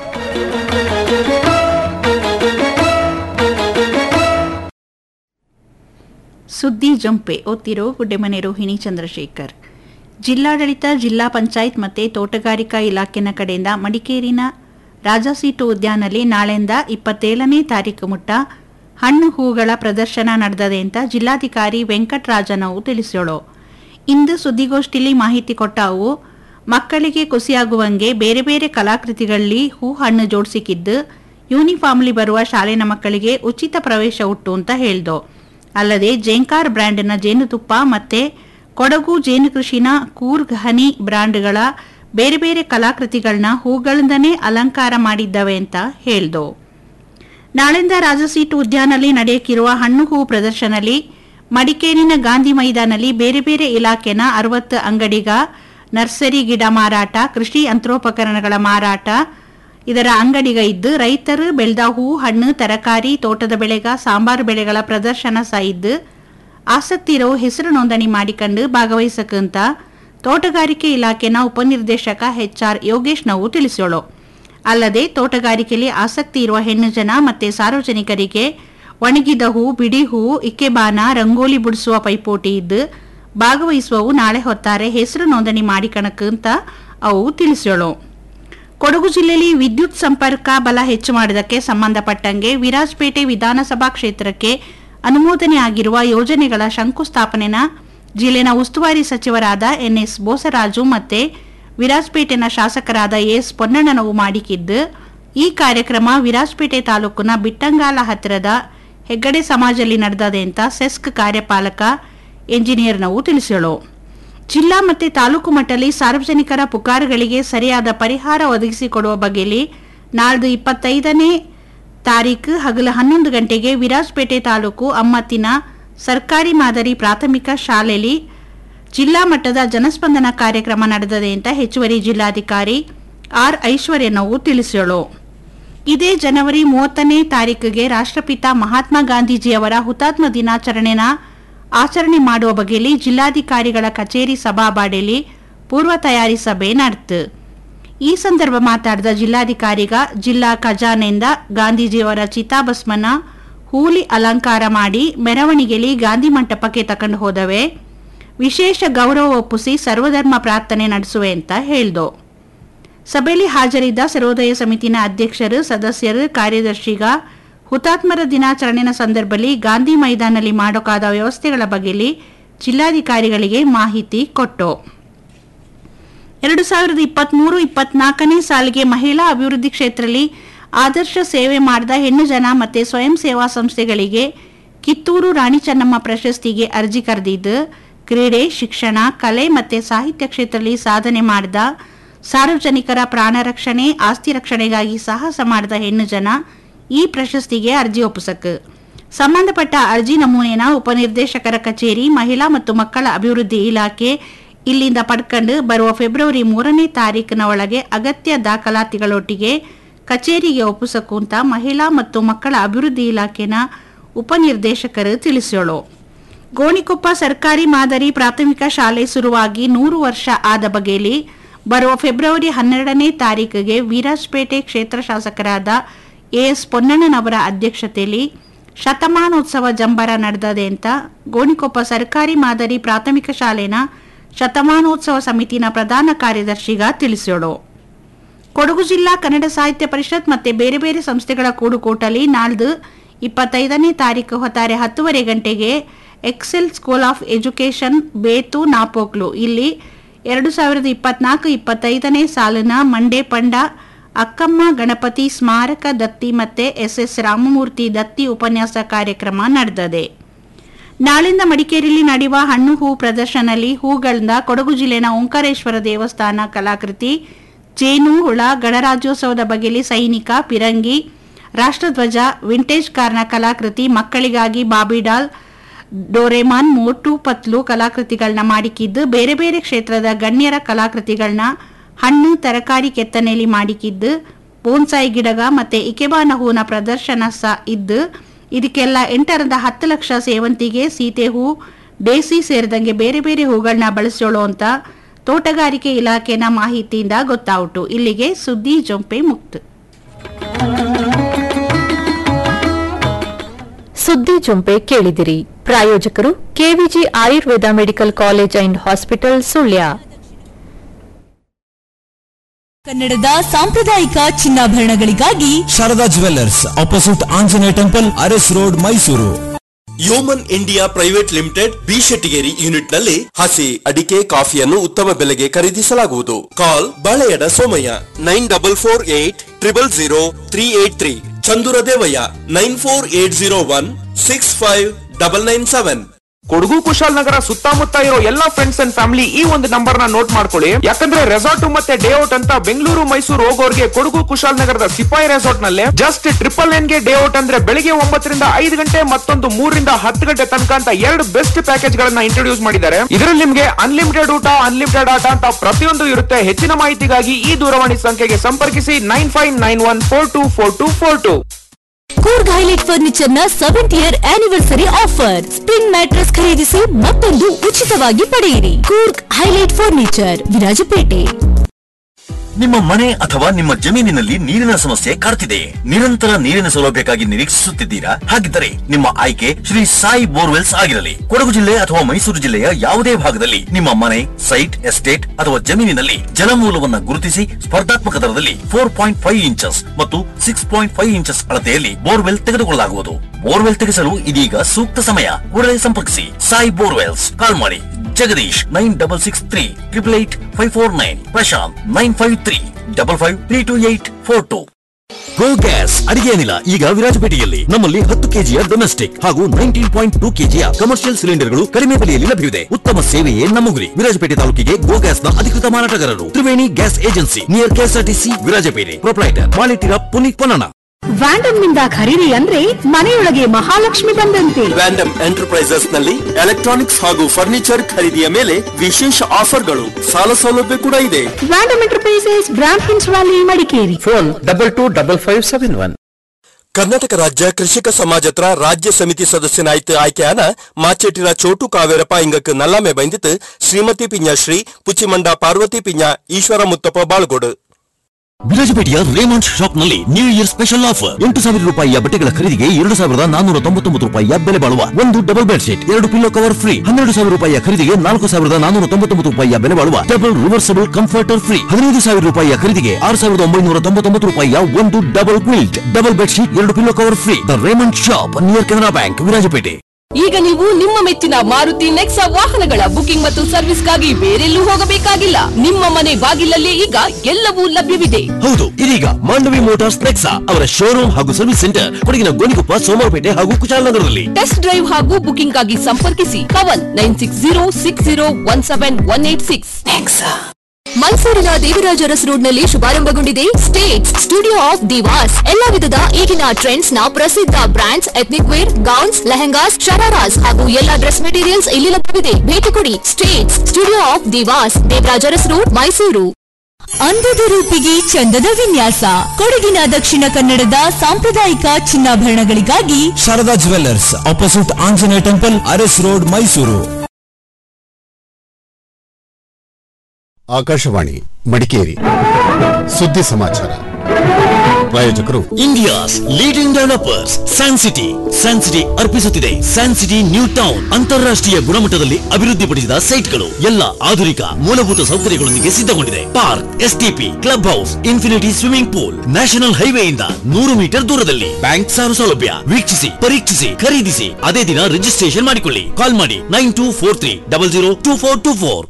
ಸುದ್ದಿ ಜಂಪೆ ಓದ್ತಿರೋ ಗುಡ್ಡೆಮನೆ ರೋಹಿಣಿ ಚಂದ್ರಶೇಖರ್ ಜಿಲ್ಲಾಡಳಿತ ಜಿಲ್ಲಾ ಪಂಚಾಯತ್ ಮತ್ತೆ ತೋಟಗಾರಿಕಾ ಇಲಾಖೆನ ಕಡೆಯಿಂದ ಮಡಿಕೇರಿನ ರಾಜಾಸೀಟು ಉದ್ಯಾನಲ್ಲಿ ನಾಳೆಯಿಂದ ಇಪ್ಪತ್ತೇಳನೇ ತಾರೀಕು ಮುಟ್ಟ ಹಣ್ಣು ಹೂಗಳ ಪ್ರದರ್ಶನ ನಡೆದದೆ ಅಂತ ಜಿಲ್ಲಾಧಿಕಾರಿ ವೆಂಕಟರಾಜನವು ತಿಳಿಸೋಳು ಇಂದು ಸುದ್ದಿಗೋಷ್ಠಿಯಲ್ಲಿ ಮಾಹಿತಿ ಕೊಟ್ಟ ಅವು ಮಕ್ಕಳಿಗೆ ಖುಷಿಯಾಗುವಂಗೆ ಬೇರೆ ಬೇರೆ ಕಲಾಕೃತಿಗಳಲ್ಲಿ ಹೂ ಹಣ್ಣು ಜೋಡಿಸಿಕಿದ್ದು ಯೂನಿಫಾರ್ಮ್ಲಿ ಬರುವ ಶಾಲೆನ ಮಕ್ಕಳಿಗೆ ಉಚಿತ ಪ್ರವೇಶ ಉಂಟು ಅಂತ ಹೇಳ್ದು ಅಲ್ಲದೆ ಜೇಂಕಾರ್ ಬ್ರ್ಯಾಂಡ್ನ ಜೇನುತುಪ್ಪ ಮತ್ತೆ ಕೊಡಗು ಜೇನು ಕೃಷಿನ ಕೂರ್ಗ್ ಹನಿ ಬ್ರ್ಯಾಂಡ್ಗಳ ಬೇರೆ ಬೇರೆ ಕಲಾಕೃತಿಗಳನ್ನ ಹೂಗಳಿಂದನೇ ಅಲಂಕಾರ ಮಾಡಿದ್ದವೆ ಅಂತ ಹೇಳ್ದು ನಾಳಿಂದ ರಾಜಸೀಟು ಉದ್ಯಾನಲ್ಲಿ ನಡೆಯಕ್ಕಿರುವ ಹಣ್ಣು ಹೂ ಪ್ರದರ್ಶನದಲ್ಲಿ ಮಡಿಕೇರಿನ ಗಾಂಧಿ ಮೈದಾನಲ್ಲಿ ಬೇರೆ ಬೇರೆ ಇಲಾಖೆನ ಅರವತ್ತು ಅಂಗಡಿಗ ನರ್ಸರಿ ಗಿಡ ಮಾರಾಟ ಕೃಷಿ ಯಂತ್ರೋಪಕರಣಗಳ ಮಾರಾಟ ಇದರ ಅಂಗಡಿಗ ಇದ್ದು ರೈತರು ಬೆಳೆದ ಹೂ ಹಣ್ಣು ತರಕಾರಿ ತೋಟದ ಬೆಳೆಗ ಸಾಂಬಾರು ಬೆಳೆಗಳ ಪ್ರದರ್ಶನ ಸಹ ಇದ್ದು ಆಸಕ್ತಿ ಇರೋ ಹೆಸರು ನೋಂದಣಿ ಮಾಡಿಕೊಂಡು ಭಾಗವಹಿಸಕ್ಕಂತ ತೋಟಗಾರಿಕೆ ಇಲಾಖೆನ ಉಪನಿರ್ದೇಶಕ ಎಚ್ಆರ್ ಯೋಗೇಶ್ ನಾವು ತಿಳಿಸೋಳು ಅಲ್ಲದೆ ತೋಟಗಾರಿಕೆಯಲ್ಲಿ ಆಸಕ್ತಿ ಇರುವ ಹೆಣ್ಣು ಜನ ಮತ್ತೆ ಸಾರ್ವಜನಿಕರಿಗೆ ಒಣಗಿದ ಹೂ ಬಿಡಿ ಹೂ ಇಕ್ಕೆಬಾನ ರಂಗೋಲಿ ಬಿಡಿಸುವ ಪೈಪೋಟಿ ಇದ್ದು ಭಾಗವಹಿಸುವವು ನಾಳೆ ಹೊತ್ತಾರೆ ಹೆಸರು ನೋಂದಣಿ ಮಾಡಿಕಣಕ್ಕಂತ ಅವು ತಿಳಿಸೋಳು ಕೊಡಗು ಜಿಲ್ಲೆಯಲ್ಲಿ ವಿದ್ಯುತ್ ಸಂಪರ್ಕ ಬಲ ಹೆಚ್ಚು ಮಾಡುವುದಕ್ಕೆ ಸಂಬಂಧಪಟ್ಟಂಗೆ ವಿರಾಜಪೇಟೆ ವಿಧಾನಸಭಾ ಕ್ಷೇತ್ರಕ್ಕೆ ಅನುಮೋದನೆ ಆಗಿರುವ ಯೋಜನೆಗಳ ಶಂಕುಸ್ಥಾಪನೆನ ಜಿಲ್ಲೆನ ಉಸ್ತುವಾರಿ ಸಚಿವರಾದ ಎನ್ಎಸ್ ಬೋಸರಾಜು ಮತ್ತೆ ವಿರಾಜಪೇಟೆನ ಶಾಸಕರಾದ ಎಸ್ ಪೊನ್ನಣ್ಣನವು ಮಾಡಿಕಿದ್ದು ಈ ಕಾರ್ಯಕ್ರಮ ವಿರಾಜಪೇಟೆ ತಾಲೂಕಿನ ಬಿಟ್ಟಂಗಾಲ ಹತ್ತಿರದ ಹೆಗ್ಗಡೆ ಸಮಾಜದಲ್ಲಿ ನಡೆದದೆ ಅಂತ ಸೆಸ್ಕ್ ಕಾರ್ಯಪಾಲಕ ಎಂಜಿನಿಯರ್ನವು ತಿಳಿಸಳು ಜಿಲ್ಲಾ ಮತ್ತು ತಾಲೂಕು ಮಟ್ಟದಲ್ಲಿ ಸಾರ್ವಜನಿಕರ ಪುಕಾರುಗಳಿಗೆ ಸರಿಯಾದ ಪರಿಹಾರ ಒದಗಿಸಿಕೊಡುವ ಬಗೆಯಲ್ಲಿ ನಾಳ್ದು ಇಪ್ಪತ್ತೈದನೇ ತಾರೀಕು ಹಗಲು ಹನ್ನೊಂದು ಗಂಟೆಗೆ ವಿರಾಜಪೇಟೆ ತಾಲೂಕು ಅಮ್ಮತ್ತಿನ ಸರ್ಕಾರಿ ಮಾದರಿ ಪ್ರಾಥಮಿಕ ಶಾಲೆಯಲ್ಲಿ ಜಿಲ್ಲಾ ಮಟ್ಟದ ಜನಸ್ಪಂದನ ಕಾರ್ಯಕ್ರಮ ನಡೆದದೆ ಅಂತ ಹೆಚ್ಚುವರಿ ಜಿಲ್ಲಾಧಿಕಾರಿ ಆರ್ ಐಶ್ವರ್ಯನವು ತಿಳಿಸಳು ಇದೇ ಜನವರಿ ಮೂವತ್ತನೇ ತಾರೀಕಿಗೆ ರಾಷ್ಟ್ರಪಿತ ಮಹಾತ್ಮ ಗಾಂಧೀಜಿಯವರ ಹುತಾತ್ಮ ದಿನಾಚರಣೆನ ಆಚರಣೆ ಮಾಡುವ ಬಗೆಯಲ್ಲಿ ಜಿಲ್ಲಾಧಿಕಾರಿಗಳ ಕಚೇರಿ ಸಭಾಬಾಡೆಯಲ್ಲಿ ಪೂರ್ವ ತಯಾರಿ ಸಭೆ ನಡೆತು ಈ ಸಂದರ್ಭ ಮಾತಾಡಿದ ಜಿಲ್ಲಾಧಿಕಾರಿಗ ಜಿಲ್ಲಾ ಖಜಾನೆಯಿಂದ ಗಾಂಧೀಜಿಯವರ ಚಿತಾಭಸ್ಮನ ಹೂಲಿ ಅಲಂಕಾರ ಮಾಡಿ ಮೆರವಣಿಗೆಯಲ್ಲಿ ಗಾಂಧಿ ಮಂಟಪಕ್ಕೆ ತಕೊಂಡು ಹೋದವೆ ವಿಶೇಷ ಗೌರವ ಒಪ್ಪಿಸಿ ಸರ್ವಧರ್ಮ ಪ್ರಾರ್ಥನೆ ನಡೆಸುವೆ ಅಂತ ಹೇಳ್ದು ಸಭೆಯಲ್ಲಿ ಹಾಜರಿದ್ದ ಸರ್ವೋದಯ ಸಮಿತಿನ ಅಧ್ಯಕ್ಷರು ಸದಸ್ಯರು ಕಾರ್ಯದರ್ಶಿಗ ಹುತಾತ್ಮರ ದಿನಾಚರಣೆಯ ಸಂದರ್ಭದಲ್ಲಿ ಗಾಂಧಿ ಮೈದಾನಲ್ಲಿ ಮಾಡೋಕಾದ ವ್ಯವಸ್ಥೆಗಳ ಬಗೆಯಲ್ಲಿ ಜಿಲ್ಲಾಧಿಕಾರಿಗಳಿಗೆ ಮಾಹಿತಿ ಕೊಟ್ಟು ಎರಡು ಸಾವಿರದ ಇಪ್ಪತ್ಮೂರು ಇಪ್ಪತ್ನಾಲ್ಕನೇ ಸಾಲಿಗೆ ಮಹಿಳಾ ಅಭಿವೃದ್ಧಿ ಕ್ಷೇತ್ರದಲ್ಲಿ ಆದರ್ಶ ಸೇವೆ ಮಾಡಿದ ಹೆಣ್ಣು ಜನ ಮತ್ತು ಸ್ವಯಂ ಸೇವಾ ಸಂಸ್ಥೆಗಳಿಗೆ ಕಿತ್ತೂರು ರಾಣಿ ಚೆನ್ನಮ್ಮ ಪ್ರಶಸ್ತಿಗೆ ಅರ್ಜಿ ಕರೆದಿದ್ದು ಕ್ರೀಡೆ ಶಿಕ್ಷಣ ಕಲೆ ಮತ್ತು ಸಾಹಿತ್ಯ ಕ್ಷೇತ್ರದಲ್ಲಿ ಸಾಧನೆ ಮಾಡಿದ ಸಾರ್ವಜನಿಕರ ಪ್ರಾಣ ರಕ್ಷಣೆ ಆಸ್ತಿ ರಕ್ಷಣೆಗಾಗಿ ಸಾಹಸ ಮಾಡಿದ ಹೆಣ್ಣು ಜನ ಈ ಪ್ರಶಸ್ತಿಗೆ ಅರ್ಜಿ ಒಪ್ಪಿಸಕ್ ಸಂಬಂಧಪಟ್ಟ ಅರ್ಜಿ ನಮೂನೆನ ಉಪನಿರ್ದೇಶಕರ ಕಚೇರಿ ಮಹಿಳಾ ಮತ್ತು ಮಕ್ಕಳ ಅಭಿವೃದ್ಧಿ ಇಲಾಖೆ ಇಲ್ಲಿಂದ ಪಡ್ಕೊಂಡು ಬರುವ ಫೆಬ್ರವರಿ ಮೂರನೇ ತಾರೀಕಿನ ಒಳಗೆ ಅಗತ್ಯ ದಾಖಲಾತಿಗಳೊಟ್ಟಿಗೆ ಕಚೇರಿಗೆ ಒಪ್ಪಿಸಕು ಅಂತ ಮಹಿಳಾ ಮತ್ತು ಮಕ್ಕಳ ಅಭಿವೃದ್ಧಿ ಇಲಾಖೆನ ಉಪನಿರ್ದೇಶಕರು ತಿಳಿಸೋಳು ಗೋಣಿಕೊಪ್ಪ ಸರ್ಕಾರಿ ಮಾದರಿ ಪ್ರಾಥಮಿಕ ಶಾಲೆ ಶುರುವಾಗಿ ನೂರು ವರ್ಷ ಆದ ಬಗೆಯಲ್ಲಿ ಬರುವ ಫೆಬ್ರವರಿ ಹನ್ನೆರಡನೇ ತಾರೀಕಿಗೆ ವೀರಾಜಪೇಟೆ ಕ್ಷೇತ್ರ ಶಾಸಕರಾದ ಎಎಸ್ ಪೊನ್ನಣ್ಣನವರ ಅಧ್ಯಕ್ಷತೆಯಲ್ಲಿ ಶತಮಾನೋತ್ಸವ ಜಂಬರ ನಡೆದದೆ ಅಂತ ಗೋಣಿಕೊಪ್ಪ ಸರ್ಕಾರಿ ಮಾದರಿ ಪ್ರಾಥಮಿಕ ಶಾಲೆನ ಶತಮಾನೋತ್ಸವ ಸಮಿತಿನ ಪ್ರಧಾನ ಕಾರ್ಯದರ್ಶಿಗ ತಿಳಿಸೋಳು ಕೊಡಗು ಜಿಲ್ಲಾ ಕನ್ನಡ ಸಾಹಿತ್ಯ ಪರಿಷತ್ ಮತ್ತೆ ಬೇರೆ ಬೇರೆ ಸಂಸ್ಥೆಗಳ ಕೂಡುಕೂಟಲಿ ನಾಳ್ದು ಇಪ್ಪತ್ತೈದನೇ ತಾರೀಕು ಹೊತ್ತಾರೆ ಹತ್ತುವರೆ ಗಂಟೆಗೆ Excel school of education Bethu Napoklu ಇಲ್ಲಿ ಎರಡು ಸಾವಿರದ ಇಪ್ಪತ್ನಾಲ್ಕು ಇಪ್ಪತ್ತೈದನೇ ಸಾಲಿನ ಮಂಡೇ ಪಂಡ ಅಕ್ಕಮ್ಮ ಗಣಪತಿ ಸ್ಮಾರಕ ದತ್ತಿ ಮತ್ತೆ ಎಸ್ ಎಸ್ ರಾಮಮೂರ್ತಿ ದತ್ತಿ ಉಪನ್ಯಾಸ ಕಾರ್ಯಕ್ರಮ ನಡೆದದೆ ನಾಳಿಂದ ಮಡಿಕೇರಿಯಲ್ಲಿ ನಡೆಯುವ ಹಣ್ಣು ಹೂ ಪ್ರದರ್ಶನದಲ್ಲಿ ಹೂಗಳಿಂದ ಕೊಡಗು ಜಿಲ್ಲೆನ ಓಂಕಾರೇಶ್ವರ ದೇವಸ್ಥಾನ ಕಲಾಕೃತಿ ಜೇನು ಹುಳ ಗಣರಾಜ್ಯೋತ್ಸವದ ಬಗೆಯಲ್ಲಿ ಸೈನಿಕ ಪಿರಂಗಿ ರಾಷ್ಟ್ರಧ್ವಜ ವಿಂಟೇಜ್ ಕಾರ್ನ ಕಲಾಕೃತಿ ಮಕ್ಕಳಿಗಾಗಿ ಬಾಬಿಡಾಲ್ ಡೋರೆಮಾನ್ ಮೋಟು ಪತ್ಲು ಕಲಾಕೃತಿಗಳನ್ನ ಮಾಡಿಕಿದ್ದು ಬೇರೆ ಬೇರೆ ಕ್ಷೇತ್ರದ ಗಣ್ಯರ ಕಲಾಕೃತಿಗಳನ್ನ ಹಣ್ಣು ತರಕಾರಿ ಕೆತ್ತನೆಯಲ್ಲಿ ಮಾಡಿಕಿದ್ದು ಬೋನ್ಸಾಯಿ ಗಿಡಗ ಮತ್ತೆ ಇಕೆಬಾನ ಹೂವಿನ ಪ್ರದರ್ಶನ ಸಹ ಇದ್ದು ಇದಕ್ಕೆಲ್ಲ ಎಂಟರಿಂದ ಹತ್ತು ಲಕ್ಷ ಸೇವಂತಿಗೆ ಸೀತೆ ಹೂ ಡೇಸಿ ಸೇರಿದಂಗೆ ಬೇರೆ ಬೇರೆ ಹೂಗಳನ್ನ ಬಳಸೋಳು ಅಂತ ತೋಟಗಾರಿಕೆ ಇಲಾಖೆನ ಮಾಹಿತಿಯಿಂದ ಗೊತ್ತಾಯಿತು ಇಲ್ಲಿಗೆ ಸುದ್ದಿ ಜೊಂಪೆ ಮುಕ್ತು ಸುದ್ದಿ ಜೊಂಪೆ ಕೇಳಿದಿರಿ ಪ್ರಾಯೋಜಕರು K V G Ayurveda medical college and hospital Sullia ಕನ್ನಡದ ಸಾಂಪ್ರದಾಯಿಕ ಚಿನ್ನಾಭರಣಗಳಿಗಾಗಿ Sharada jewellers opposite Anjaneya temple Urs road Mysuru Yeoman India private limited B Shettigeri unit ನಲ್ಲಿ ಹಸಿ ಅಡಿಕೆ ಕಾಫಿಯನ್ನು ಉತ್ತಮ ಬೆಲೆಗೆ ಖರೀದಿಸಲಾಗುವುದು call Baleyada Somaiah nine double four eight triple zero three eight three Chandura Devaiah nine four eight zero one six five double nine seven Kodagu Kushalnagar ಸುತ್ತಮುತ್ತ ಇರೋ ಎಲ್ಲಾ ಫ್ರೆಂಡ್ಸ್ ಅಂಡ್ ಫ್ಯಾಮಿಲಿ ಈ ಒಂದು ನಂಬರ್ ನ ನೋಟ್ ಮಾಡ್ಕೊಳ್ಳಿ ಯಾಕಂದ್ರೆ ರೆಸಾರ್ಟ್ ಮತ್ತೆ ಡೇ ಔಟ್ ಅಂತ ಬೆಂಗಳೂರು ಮೈಸೂರು ಹೋಗೋರ್ಗೆ ಕೊಡಗು ಕುಶಾಲನಗರದ ಸಿಪಾಯಿ ರೆಸಾರ್ಟ್ ನಲ್ಲಿ ಜಸ್ಟ್ ಟ್ರಿಪಲ್ ನೈನ್ ಗೆ ಡೇ ಔಟ್ ಅಂದ್ರೆ ಬೆಳಿಗ್ಗೆ ಒಂಬತ್ತರಿಂದ ಐದು ಗಂಟೆ ಮತ್ತೊಂದು ಮೂರರಿಂದ ಹತ್ತು ಗಂಟೆ ತನಕ ಅಂತ ಎರಡು ಬೆಸ್ಟ್ ಪ್ಯಾಕೇಜ್ ಗಳನ್ನ ಇಂಟ್ರೊಡ್ಯೂಸ್ ಮಾಡಿದ್ದಾರೆ ಇದರಲ್ಲಿ ನಿಮ್ಗೆ ಅನ್ಲಿಮಿಟೆಡ್ ಊಟ ಅನ್ಲಿಮಿಟೆಡ್ ಆಟ ಅಂತ ಪ್ರತಿಯೊಂದು ಇರುತ್ತೆ ಹೆಚ್ಚಿನ ಮಾಹಿತಿಗಾಗಿ ಈ ದೂರವಾಣಿ ಸಂಖ್ಯೆಗೆ ಸಂಪರ್ಕಿಸಿ nine five nine one four two four two four two Coorg highlight furniture ನ seventh year anniversary offer spring mattress ಖರೀದಿಸಿ ಮತ್ತೊಂದು ಉಚಿತವಾಗಿ ಪಡೆಯಿರಿ ಕೂರ್ಗ್ ಹೈಲೈಟ್ ಫರ್ನಿಚರ್ ವಿರಾಜಪೇಟೆ ನಿಮ್ಮ ಮನೆ ಅಥವಾ ನಿಮ್ಮ ಜಮೀನಿನಲ್ಲಿ ನೀರಿನ ಸಮಸ್ಯೆ ಕಾಡ್ತಿದೆ ನಿರಂತರ ನೀರಿನ ಸೌಲಭ್ಯಕ್ಕಾಗಿ ನಿರೀಕ್ಷಿಸುತ್ತಿದ್ದೀರಾ ಹಾಗಿದ್ದರೆ ನಿಮ್ಮ ಆಯ್ಕೆ ಶ್ರೀ ಸಾಯಿ ಬೋರ್ವೆಲ್ಸ್ ಆಗಿರಲಿ ಕೊಡಗು ಜಿಲ್ಲೆ ಅಥವಾ ಮೈಸೂರು ಜಿಲ್ಲೆಯ ಯಾವುದೇ ಭಾಗದಲ್ಲಿ ನಿಮ್ಮ ಮನೆ ಸೈಟ್ ಎಸ್ಟೇಟ್ ಅಥವಾ ಜಮೀನಿನಲ್ಲಿ ಜಲಮೂಲವನ್ನ ಗುರುತಿಸಿ ಸ್ಪರ್ಧಾತ್ಮಕ ದರದಲ್ಲಿ ಫೋರ್ ಪಾಯಿಂಟ್ ಫೈವ್ ಇಂಚಸ್ ಮತ್ತು ಸಿಕ್ಸ್ ಪಾಯಿಂಟ್ ಫೈವ್ ಇಂಚಸ್ ಅಳತೆಯಲ್ಲಿ ಬೋರ್ವೆಲ್ ತೆಗೆದುಕೊಳ್ಳಲಾಗುವುದು ಬೋರ್ವೆಲ್ ತೆಗೆಸಲು ಇದೀಗ ಸೂಕ್ತ ಸಮಯ ಕೂಡಲೇ ಸಂಪರ್ಕಿಸಿ ಸಾಯಿ ಬೋರ್ವೆಲ್ಸ್ ಕಾಲ್ ಮಾಡಿ Jagadish nine double six three triple eight five four nine Prashanth nine five three double five three two eight four two go gas ಅಡಿಗೆ ಅನಿಲ ಈಗ ವಿರಾಜಪೇಟೆಯಲ್ಲಿ ನಮ್ಮಲ್ಲಿ ಹತ್ತು ಕೆಜಿಯ ಡೊಮೆಸ್ಟಿಕ್ ಹಾಗೂ ನೈನ್ಟೀನ್ ಪಾಯಿಂಟ್ ಟೂ ಕೆಜಿಯ ಕಮರ್ಷಿಯಲ್ ಸಿಲಿಂಡರ್ಗಳು ಕಡಿಮೆ ಬೆಲೆಯಲ್ಲಿ ಲಭ್ಯವಿದೆ ಉತ್ತಮ ಸೇವೆಯೇ ನಮ್ಮ ಗುರಿ ವಿರಾಜಪೇಟೆ ತಾಲೂಕಿಗೆ ಗೋ ಗ್ಯಾಸ್ನ ಅಧಿಕೃತ ಮಾರಾಟಗಾರರು Triveni gas agency near K S R T C Virajpet proprietor Malitira Puneeth Ponnanna Vandam ನಿಂದ ಖರೀದಿ ಅಂದ್ರೆ ಮನೆಯೊಳಗೆ ಮಹಾಲಕ್ಷ್ಮಿ ಬಂದಂತೆ ವ್ಯಾಂಡಮ್ ಎಂಟರ್ಪ್ರೈಸಸ್ ನಲ್ಲಿ ಎಲೆಕ್ಟ್ರಾನಿಕ್ಸ್ ಹಾಗೂ ಫರ್ನಿಚರ್ ಖರೀದಿಯ ಮೇಲೆ ವಿಶೇಷ ಆಫರ್ಗಳು ಸಾಲ ಸೌಲಭ್ಯ ಕೂಡ ಇದೆ ವ್ಯಾಂಡಮ್ ಎಂಟರ್ಪ್ರೈಸಸ್ ಬ್ರಾಂಡ್ ಹಿನ್ಸ್ valley Madikeri phone double two double five seven one Karnataka ರಾಜ್ಯ ಕೃಷಿಕ ಸಮಾಜತ್ರ ರಾಜ್ಯ ಸಮಿತಿ ಸದಸ್ಯನಾಯ್ತು ಆಯ್ಕೆಯಾನ ಮಾಚೇಟಿನ ಚೋಟು ಕಾವೇರಪ್ಪ ಇಂಗಕ್ ನಲ್ಲಾಮೆ ಬೈಂದಿತ್ತು ಶ್ರೀಮತಿ ಪಿಂಜ ಶ್ರೀ ಪುಚಿಮಂಡ ಪಾರ್ವತಿ ಪಿಂಜ ಈಶ್ವರ ಮುತ್ತಪ್ಪ ಬಾಳ್ಗೋಡು ವಿರಾಜಪೇಟೆಯ ರೇಮಂಡ್ ಶಾಪ್ ನಲ್ಲಿ ನ್ಯೂ ಇಯರ್ ಸ್ಪೆಷಲ್ ಆಫರ್ ಎಂಟು ಸಾವಿರ ರೂಪಾಯಿಯ ಬಟ್ಟೆಗಳ ಖರೀದಿಗೆ ಎರಡು ಸಾವಿರದ ನಾನೂರ ತೊಂಬತ್ತೊಂಬತ್ತು ರೂಪಾಯಿಯ ಬೆಲೆ ಬಾಳುವ ಒಂದು ಡಬಲ್ ಬೆಡ್ ಶೀಟ್ ಎರಡು ಪಿಲ್ಲೋ ಕವರ್ ಫ್ರೀ ಹನ್ನೆರಡು ಸಾವಿರ ರೂಪಾಯಿಯ ಖರೀದಿಗೆ ನಾಲ್ಕು ಸಾವಿರದ ನಾನೂರ ತೊಂಬತ್ತೊಂಬತ್ತು ರೂಪಾಯಿಯ ಬೆಲೆ ಬಾಳುವ ಡಬಲ್ ರಿವರ್ಸಬಲ್ ಕಂಫರ್ಟರ್ ಫ್ರೀ ಹದಿನೈದು ಸಾವಿರ ರೂಪಾಯಿಯ ಖರೀದಿಗೆ ಆರು ಸಾವಿರದ ಒಂಬೈನೂರ ತೊಂಬತ್ತೊಂಬತ್ತು ರೂಪಾಯಿಯ ಒಂದು double quilt double bed sheet ಎರಡು pillow cover free the Raymond shop near Canara bank Virajpet ಈಗ ನೀವು ನಿಮ್ಮ ಮೆಚ್ಚಿನ ಮಾರುತಿ ನೆಕ್ಸಾ ವಾಹನಗಳ ಬುಕಿಂಗ್ ಮತ್ತು ಸರ್ವಿಸ್ಗಾಗಿ ಬೇರೆಲ್ಲೂ ಹೋಗಬೇಕಾಗಿಲ್ಲ ನಿಮ್ಮ ಮನೆ ಬಾಗಿಲಲ್ಲಿ ಈಗ ಎಲ್ಲವೂ ಲಭ್ಯವಿದೆ ಹೌದು ಇದೀಗ ಮಾಂಡವಿ ಮೋಟಾರ್ಸ್ ನೆಕ್ಸಾ ಅವರ ಶೋರೂಮ್ ಹಾಗೂ ಸರ್ವಿಸ್ ಸೆಂಟರ್ ಕೊಡಗಿನ ಗೋಣಿಕೊಪ್ಪ ಸೋಮವಾರಪೇಟೆ ಹಾಗೂ ಕುಶಾಲನಗರದಲ್ಲಿ ಟೆಸ್ಟ್ ಡ್ರೈವ್ ಹಾಗೂ ಬುಕಿಂಗ್ ಆಗಿ ಸಂಪರ್ಕಿಸಿ Kavan nine six zero six zero one seven one eight six ಮೈಸೂರಿನ ದೇವರಾಜ ಅರಸ್ ರೋಡ್ನಲ್ಲಿ ಶುಭಾರಂಭಗೊಂಡಿದೆ ಸ್ಟೇಟ್ಸ್ ಸ್ಟುಡಿಯೋ ಆಫ್ ದಿವಾಸ್ ಎಲ್ಲಾ ವಿಧದ ಈಗಿನ ಟ್ರೆಂಡ್ಸ್ ನ ಪ್ರಸಿದ್ಧ brands ethnic wear gowns lehengas shararas ಹಾಗೂ ಎಲ್ಲಾ ಡ್ರೆಸ್ ಮೆಟೀರಿಯಲ್ಸ್ ಇಲ್ಲಿ ಲಭ್ಯವಿದೆ ಭೇಟಿ ಕೊಡಿ States studio of divas Devaraja Urs road Mysuru ಅಂದದ ರೂಪಿಗೆ ಚಂದದ ವಿನ್ಯಾಸ ಕೊಡಗಿನ ದಕ್ಷಿಣ ಕನ್ನಡದ ಸಾಂಪ್ರದಾಯಿಕ ಚಿನ್ನಾಭರಣಗಳಿಗಾಗಿ Sharada jewellers opposite Anjaneya temple Urs road Mysuru Akashvani Madikeri ಸುದ್ದಿ ಸಮಾಚಾರ ಪ್ರಾಯೋಜಕರು India's leading developers Sun City Sun City ಅರ್ಪಿಸುತ್ತಿದೆ ಸ್ಯಾನ್ ಸಿಟಿ ನ್ಯೂ ಟೌನ್ ಅಂತಾರಾಷ್ಟ್ರೀಯ ಗುಣಮಟ್ಟದಲ್ಲಿ ಅಭಿವೃದ್ಧಿಪಡಿಸಿದ ಸೈಟ್ಗಳು ಎಲ್ಲ ಆಧುನಿಕ ಮೂಲಭೂತ ಸೌಕರ್ಯಗಳೊಂದಿಗೆ ಸಿದ್ಧಗೊಂಡಿದೆ park STP club house infinity swimming pool national ಹೈವೇಯಿಂದ ನೂರು ಮೀಟರ್ ದೂರದಲ್ಲಿ ಬ್ಯಾಂಕ್ ಸಾಲ ಸೌಲಭ್ಯ ವೀಕ್ಷಿಸಿ ಪರೀಕ್ಷಿಸಿ ಖರೀದಿಸಿ ಅದೇ ದಿನ ರಿಜಿಸ್ಟ್ರೇಷನ್ ಮಾಡಿಕೊಳ್ಳಿ ಕಾಲ್ ಮಾಡಿ nine two four three double zero two four two four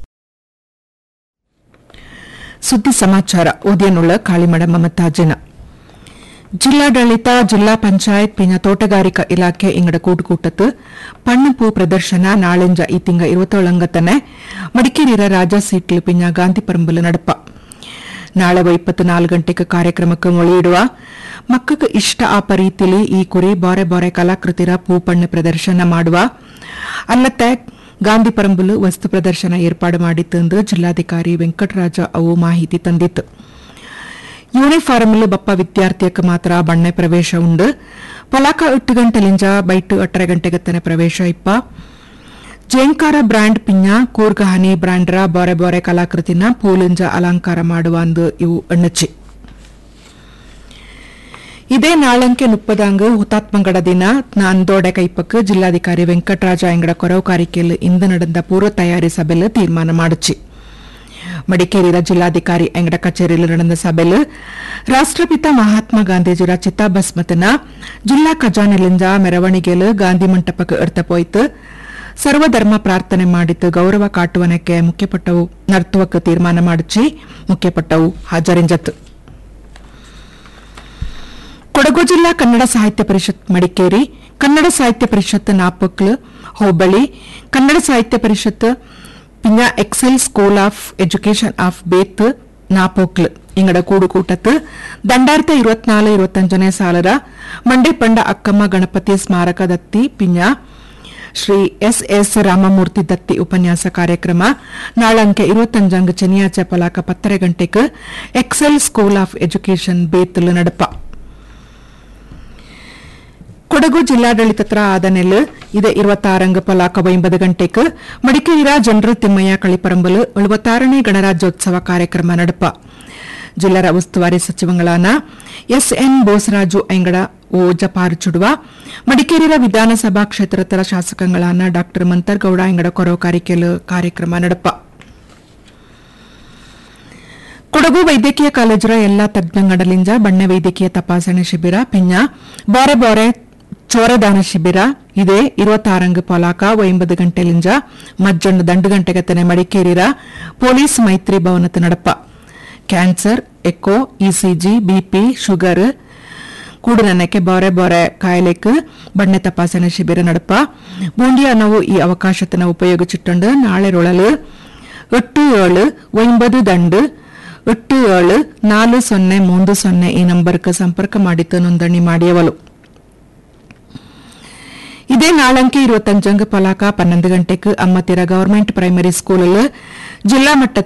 ಸುದ್ದಿ ಸಮಾಚಾರ ಓದಿಯನುಳ್ಳ ಕಾಳಿಮಡ ಮಮತಾಜನ ಜಿಲ್ಲಾಡಳಿತ ಜಿಲ್ಲಾ ಪಂಚಾಯತ್ ಪಿನ ತೋಟಗಾರಿಕಾ ಇಲಾಖೆ ಇಂಗಡ ಕೂಟುಕೂಟತ್ತು ಪಣ್ಣಪೂ ಪ್ರದರ್ಶನ ನಾಳೆಂಜ ಈ ತಿಂಗ ഇരുപത്തോളങ്കത്തന്നെ മടിക്കേരിര രാജാ സീറ്റിൽ പിന്ന ഗാന്ധിപ്പറമ്പിൽ നടപ്പ ನಾಳೆ ಇಪ್ಪತ್ನಾಲ್ಕು ಗಂಟೆಗೆ ಕಾರ್ಯಕ್ರಮಕ್ಕೆ ಮೊಳೆಯಿಡುವ ಮಕ್ಕಕ್ಕೆ ಇಷ್ಟ ಆಪ ರೀತಿಯಲ್ಲಿ ಈ ಕುರಿ ಬಾರೆ ಬಾರೆ ಕಲಾಕೃತಿರ ಪೂಪಣ್ಣೆ ಪ್ರದರ್ಶನ ಮಾಡುವ ಅಲ್ಲತ್ತೆ ಗಾಂಧಿ ಪರಂಬುಲು ವಸ್ತು ಪ್ರದರ್ಶನ ಏರ್ಪಾಡು ಮಾಡಿತ್ತು ಎಂದು ಜಿಲ್ಲಾಧಿಕಾರಿ ವೆಂಕಟರಾಜ ಅವು ಮಾಹಿತಿ ತಂದಿತ್ತು ಯೂನಿಫಾರ್ಮಲ್ ಬಪ್ಪ ವಿದ್ಯಾರ್ಥಿಯಕ್ಕೆ ಮಾತ್ರ ಬಣ್ಣೆ ಪ್ರವೇಶ ಉಂಡು ಪಲಾಕ ಎಟ್ಟು ಗಂಟೆಲಿಂಜ ಬೈಟ್ ಎಟ್ಟರೆ ಗಂಟೆಗತ್ತನೆ ಪ್ರವೇಶ ಇಪ್ಪ ಜೇಂಕಾರ ಬ್ರ್ಯಾಂಡ್ ಪಿಂಜ ಕೂರ್ಗ ಹನಿ ಬ್ರ್ಯಾಂಡ್ರ ಬಾರೆ ಬಾರೆ ಕಲಾಕೃತಿನ ಪೂಲಿಂಜ ಅಲಂಕಾರ ಮಾಡುವ ಅಂದು ಇವು ಎಣ್ಣಚ್ಚಿ ಇದೇ ನಾಳಂಕೆ ನುಪ್ಪದಾಂಗ ಹುತಾತ್ಮಂಗಡ ದಿನ ನಾಂದೋಡೆ ಕೈಪಕ್ಕೆ ಜಿಲ್ಲಾಧಿಕಾರಿ ವೆಂಕಟರಾಜ ಎಂಗಡ ಕೊರವು ಕಾರಿಕೆಯಲ್ಲಿ ಇಂದು ನಡೆದ ಪೂರ್ವ ತಯಾರಿ ಸಭೆಯಲ್ಲಿ ತೀರ್ಮಾನ ಮಾಡುಚ್ಚಿ ಮಡಿಕೇರಿಯ ಜಿಲ್ಲಾಧಿಕಾರಿ ಎಂಗಡ ಕಚೇರಿಯಲ್ಲಿ ನಡೆದ ಸಭೆಯಲ್ಲಿ ರಾಷ್ಟ್ರಪಿತ ಮಹಾತ್ಮ ಗಾಂಧೀಜಿರ ಚಿತಾಭಸ್ಮತನ ಜಿಲ್ಲಾ ಖಜಾನೆಲಿಂದ ಮೆರವಣಿಗೆಯಲ್ಲಿ ಗಾಂಧಿ ಮಂಟಪಕ್ಕೆ ಎಡ್ತ ಪೋಯ್ತು ಸರ್ವಧರ್ಮ ಪ್ರಾರ್ಥನೆ ಮಾಡಿದ್ದು ಗೌರವ ಕಾಟುವನಕ್ಕೆ ಮುಖ್ಯಪಟ್ಟವು ನರ್ತುವಕ್ಕೆ ತೀರ್ಮಾನ ಮಾಡಿಚ್ಚಿ ಮುಖ್ಯಪಟ್ಟವು ಹಾಜರಿಂಜತ್ತು ಕೊಡಗು ಜಿಲ್ಲಾ ಕನ್ನಡ ಸಾಹಿತ್ಯ ಪರಿಷತ್ ಮಡಿಕೇರಿ ಕನ್ನಡ ಸಾಹಿತ್ಯ ಪರಿಷತ್ ನಾಪಕ್ಲು ಹೋಬಳಿ Kannada Sahitya Parishat Pinja Excel school of education of Bethu Napoklu ಇಂಗಡ ಕೂಡುಕೂಟತ್ತು ದಂಡಾರ್ಥ ഇരുപത്തിനാല് ഇരുപത്തഞ്ചನೇ ಸಾಲರ ಮಂಡೆ ಪಂಡ ಅಕ್ಕಮ್ಮ ಗಣಪತಿ ಸ್ಮಾರಕ ದತ್ತಿ ಪಿಂಜ ಶ್ರೀ ಎಸ್ ಎಸ್ ರಾಮಮೂರ್ತಿ ದತ್ತಿ ಉಪನ್ಯಾಸ ಕಾರ್ಯಕ್ರಮ ನಾಳಂಕೆ ഇരുപത്തഞ്ചಂಗ ಚೆನಿಯಾಚೆ ಪಲಾಕ ಪತ್ತರೆ ಗಂಟೆಗೆ ಎಕ್ಸೆಲ್ ಸ್ಕೂಲ್ ಆಫ್ ಎಜುಕೇಷನ್ ಬೇತಲು ನಡಪ ಕೊಡಗು ಜಿಲ್ಲಾಡಳಿತತ್ರ ಆದ ನೆಲ್ಲು ಇದೆ ഇരുപത്താറಂಗ ಪಲಾಕ ಒಂಬತ್ತು ಗಂಟೆಗೆ ಮಡಿಕೇರಿಯ ಜನರಲ್ ತಿಮ್ಮಯ್ಯ ಕಳಿಪರಂಬಲು ಎಳುವತ್ತಾರನೇ ಗಣರಾಜ್ಯೋತ್ಸವ ಕಾರ್ಯಕ್ರಮ ನಡಪ ಜಿಲ್ಲರ ಉಸ್ತುವಾರಿ ಸಚಿವಗಳಾನ ಎಸ್ಎನ್ ಬೋಸರಾಜು ಐಂಗಡ ಓ ಜಪಾರು ಚುಡುವ ಮಡಿಕೇರಿಯ ವಿಧಾನಸಭಾ ಕ್ಷೇತ್ರದ ಶಾಸಕಗಳಾನ ಡಾ ಮಂತರ್ಗೌಡ ಐಂಗಡ ಕೊರವು ಕಾರಿಕೆಲು ಕಾರ್ಯಕ್ರಮ ನಡಪ ಕೊಡಗು ವೈದ್ಯಕೀಯ ಕಾಲೇಜರ ಎಲ್ಲಾ ತಜ್ಞಂಗಡಲಿಂಜ ಬಣ್ಣ ವೈದ್ಯಕೀಯ ತಪಾಸಣೆ ಶಿಬಿರ ಪಿಂಜ ಬಾರೆ ಬಾರೆ ಚೋರದಾನ ಶಿಬಿರ ಇದೇ ಇರುವತ್ತಾರಂಗ್ ಪೊಲಾಕ ಒಂಬತ್ತು ಗಂಟೆಲಿಂಜ ಮಜ್ಜೊಂಡು ದಂಡು ಗಂಟೆಗತನೆ ಮಡಿಕೇರಿರ ಪೊಲೀಸ್ ಮೈತ್ರಿ ಭವನದ ನಡಪ cancer echo E C G B P sugar ಕೂಡನಕ್ಕೆ ಬಾರೆ ಬಾರೆ ಕಾಯಿಲೆಕ್ ಬಣ್ಣೆ ತಪಾಸಣೆ ಶಿಬಿರ ನಡಪ ಬೂಂಡಿಯ ನಾವು ಈ ಅವಕಾಶತನ ಉಪಯೋಗಿಸಿಟ್ಟುಂಡು ನಾಳೆ ರೊಳಲು ಎಟ್ಟು ಏಳು ಒಂಬದು ದಂಡು ಎಟ್ಟು ಏಳು ನಾಲು ಸೊನ್ನೆ ಮೂಂದು ಸೊನ್ನೆ ಈ ನಂಬರ್ಗೆ ಸಂಪರ್ಕ ಮಾಡಿತ್ತು ನೋಂದಣಿ ಮಾಡಿಯವಲು ಇದೇ ನಾಳಂಕೆ ഇരുപത്തഞ്ചംഗ ಪಲಾಕ ಪನ್ನೊಂದು ಗಂಟೆಗೆ ಅಮ್ಮತ್ತಿರ ಗವರ್ಮೆಂಟ್ ಪ್ರೈಮರಿ ಸ್ಕೂಲಲ್ಲಿ ಜಿಲ್ಲಾ ಮಟ್ಟ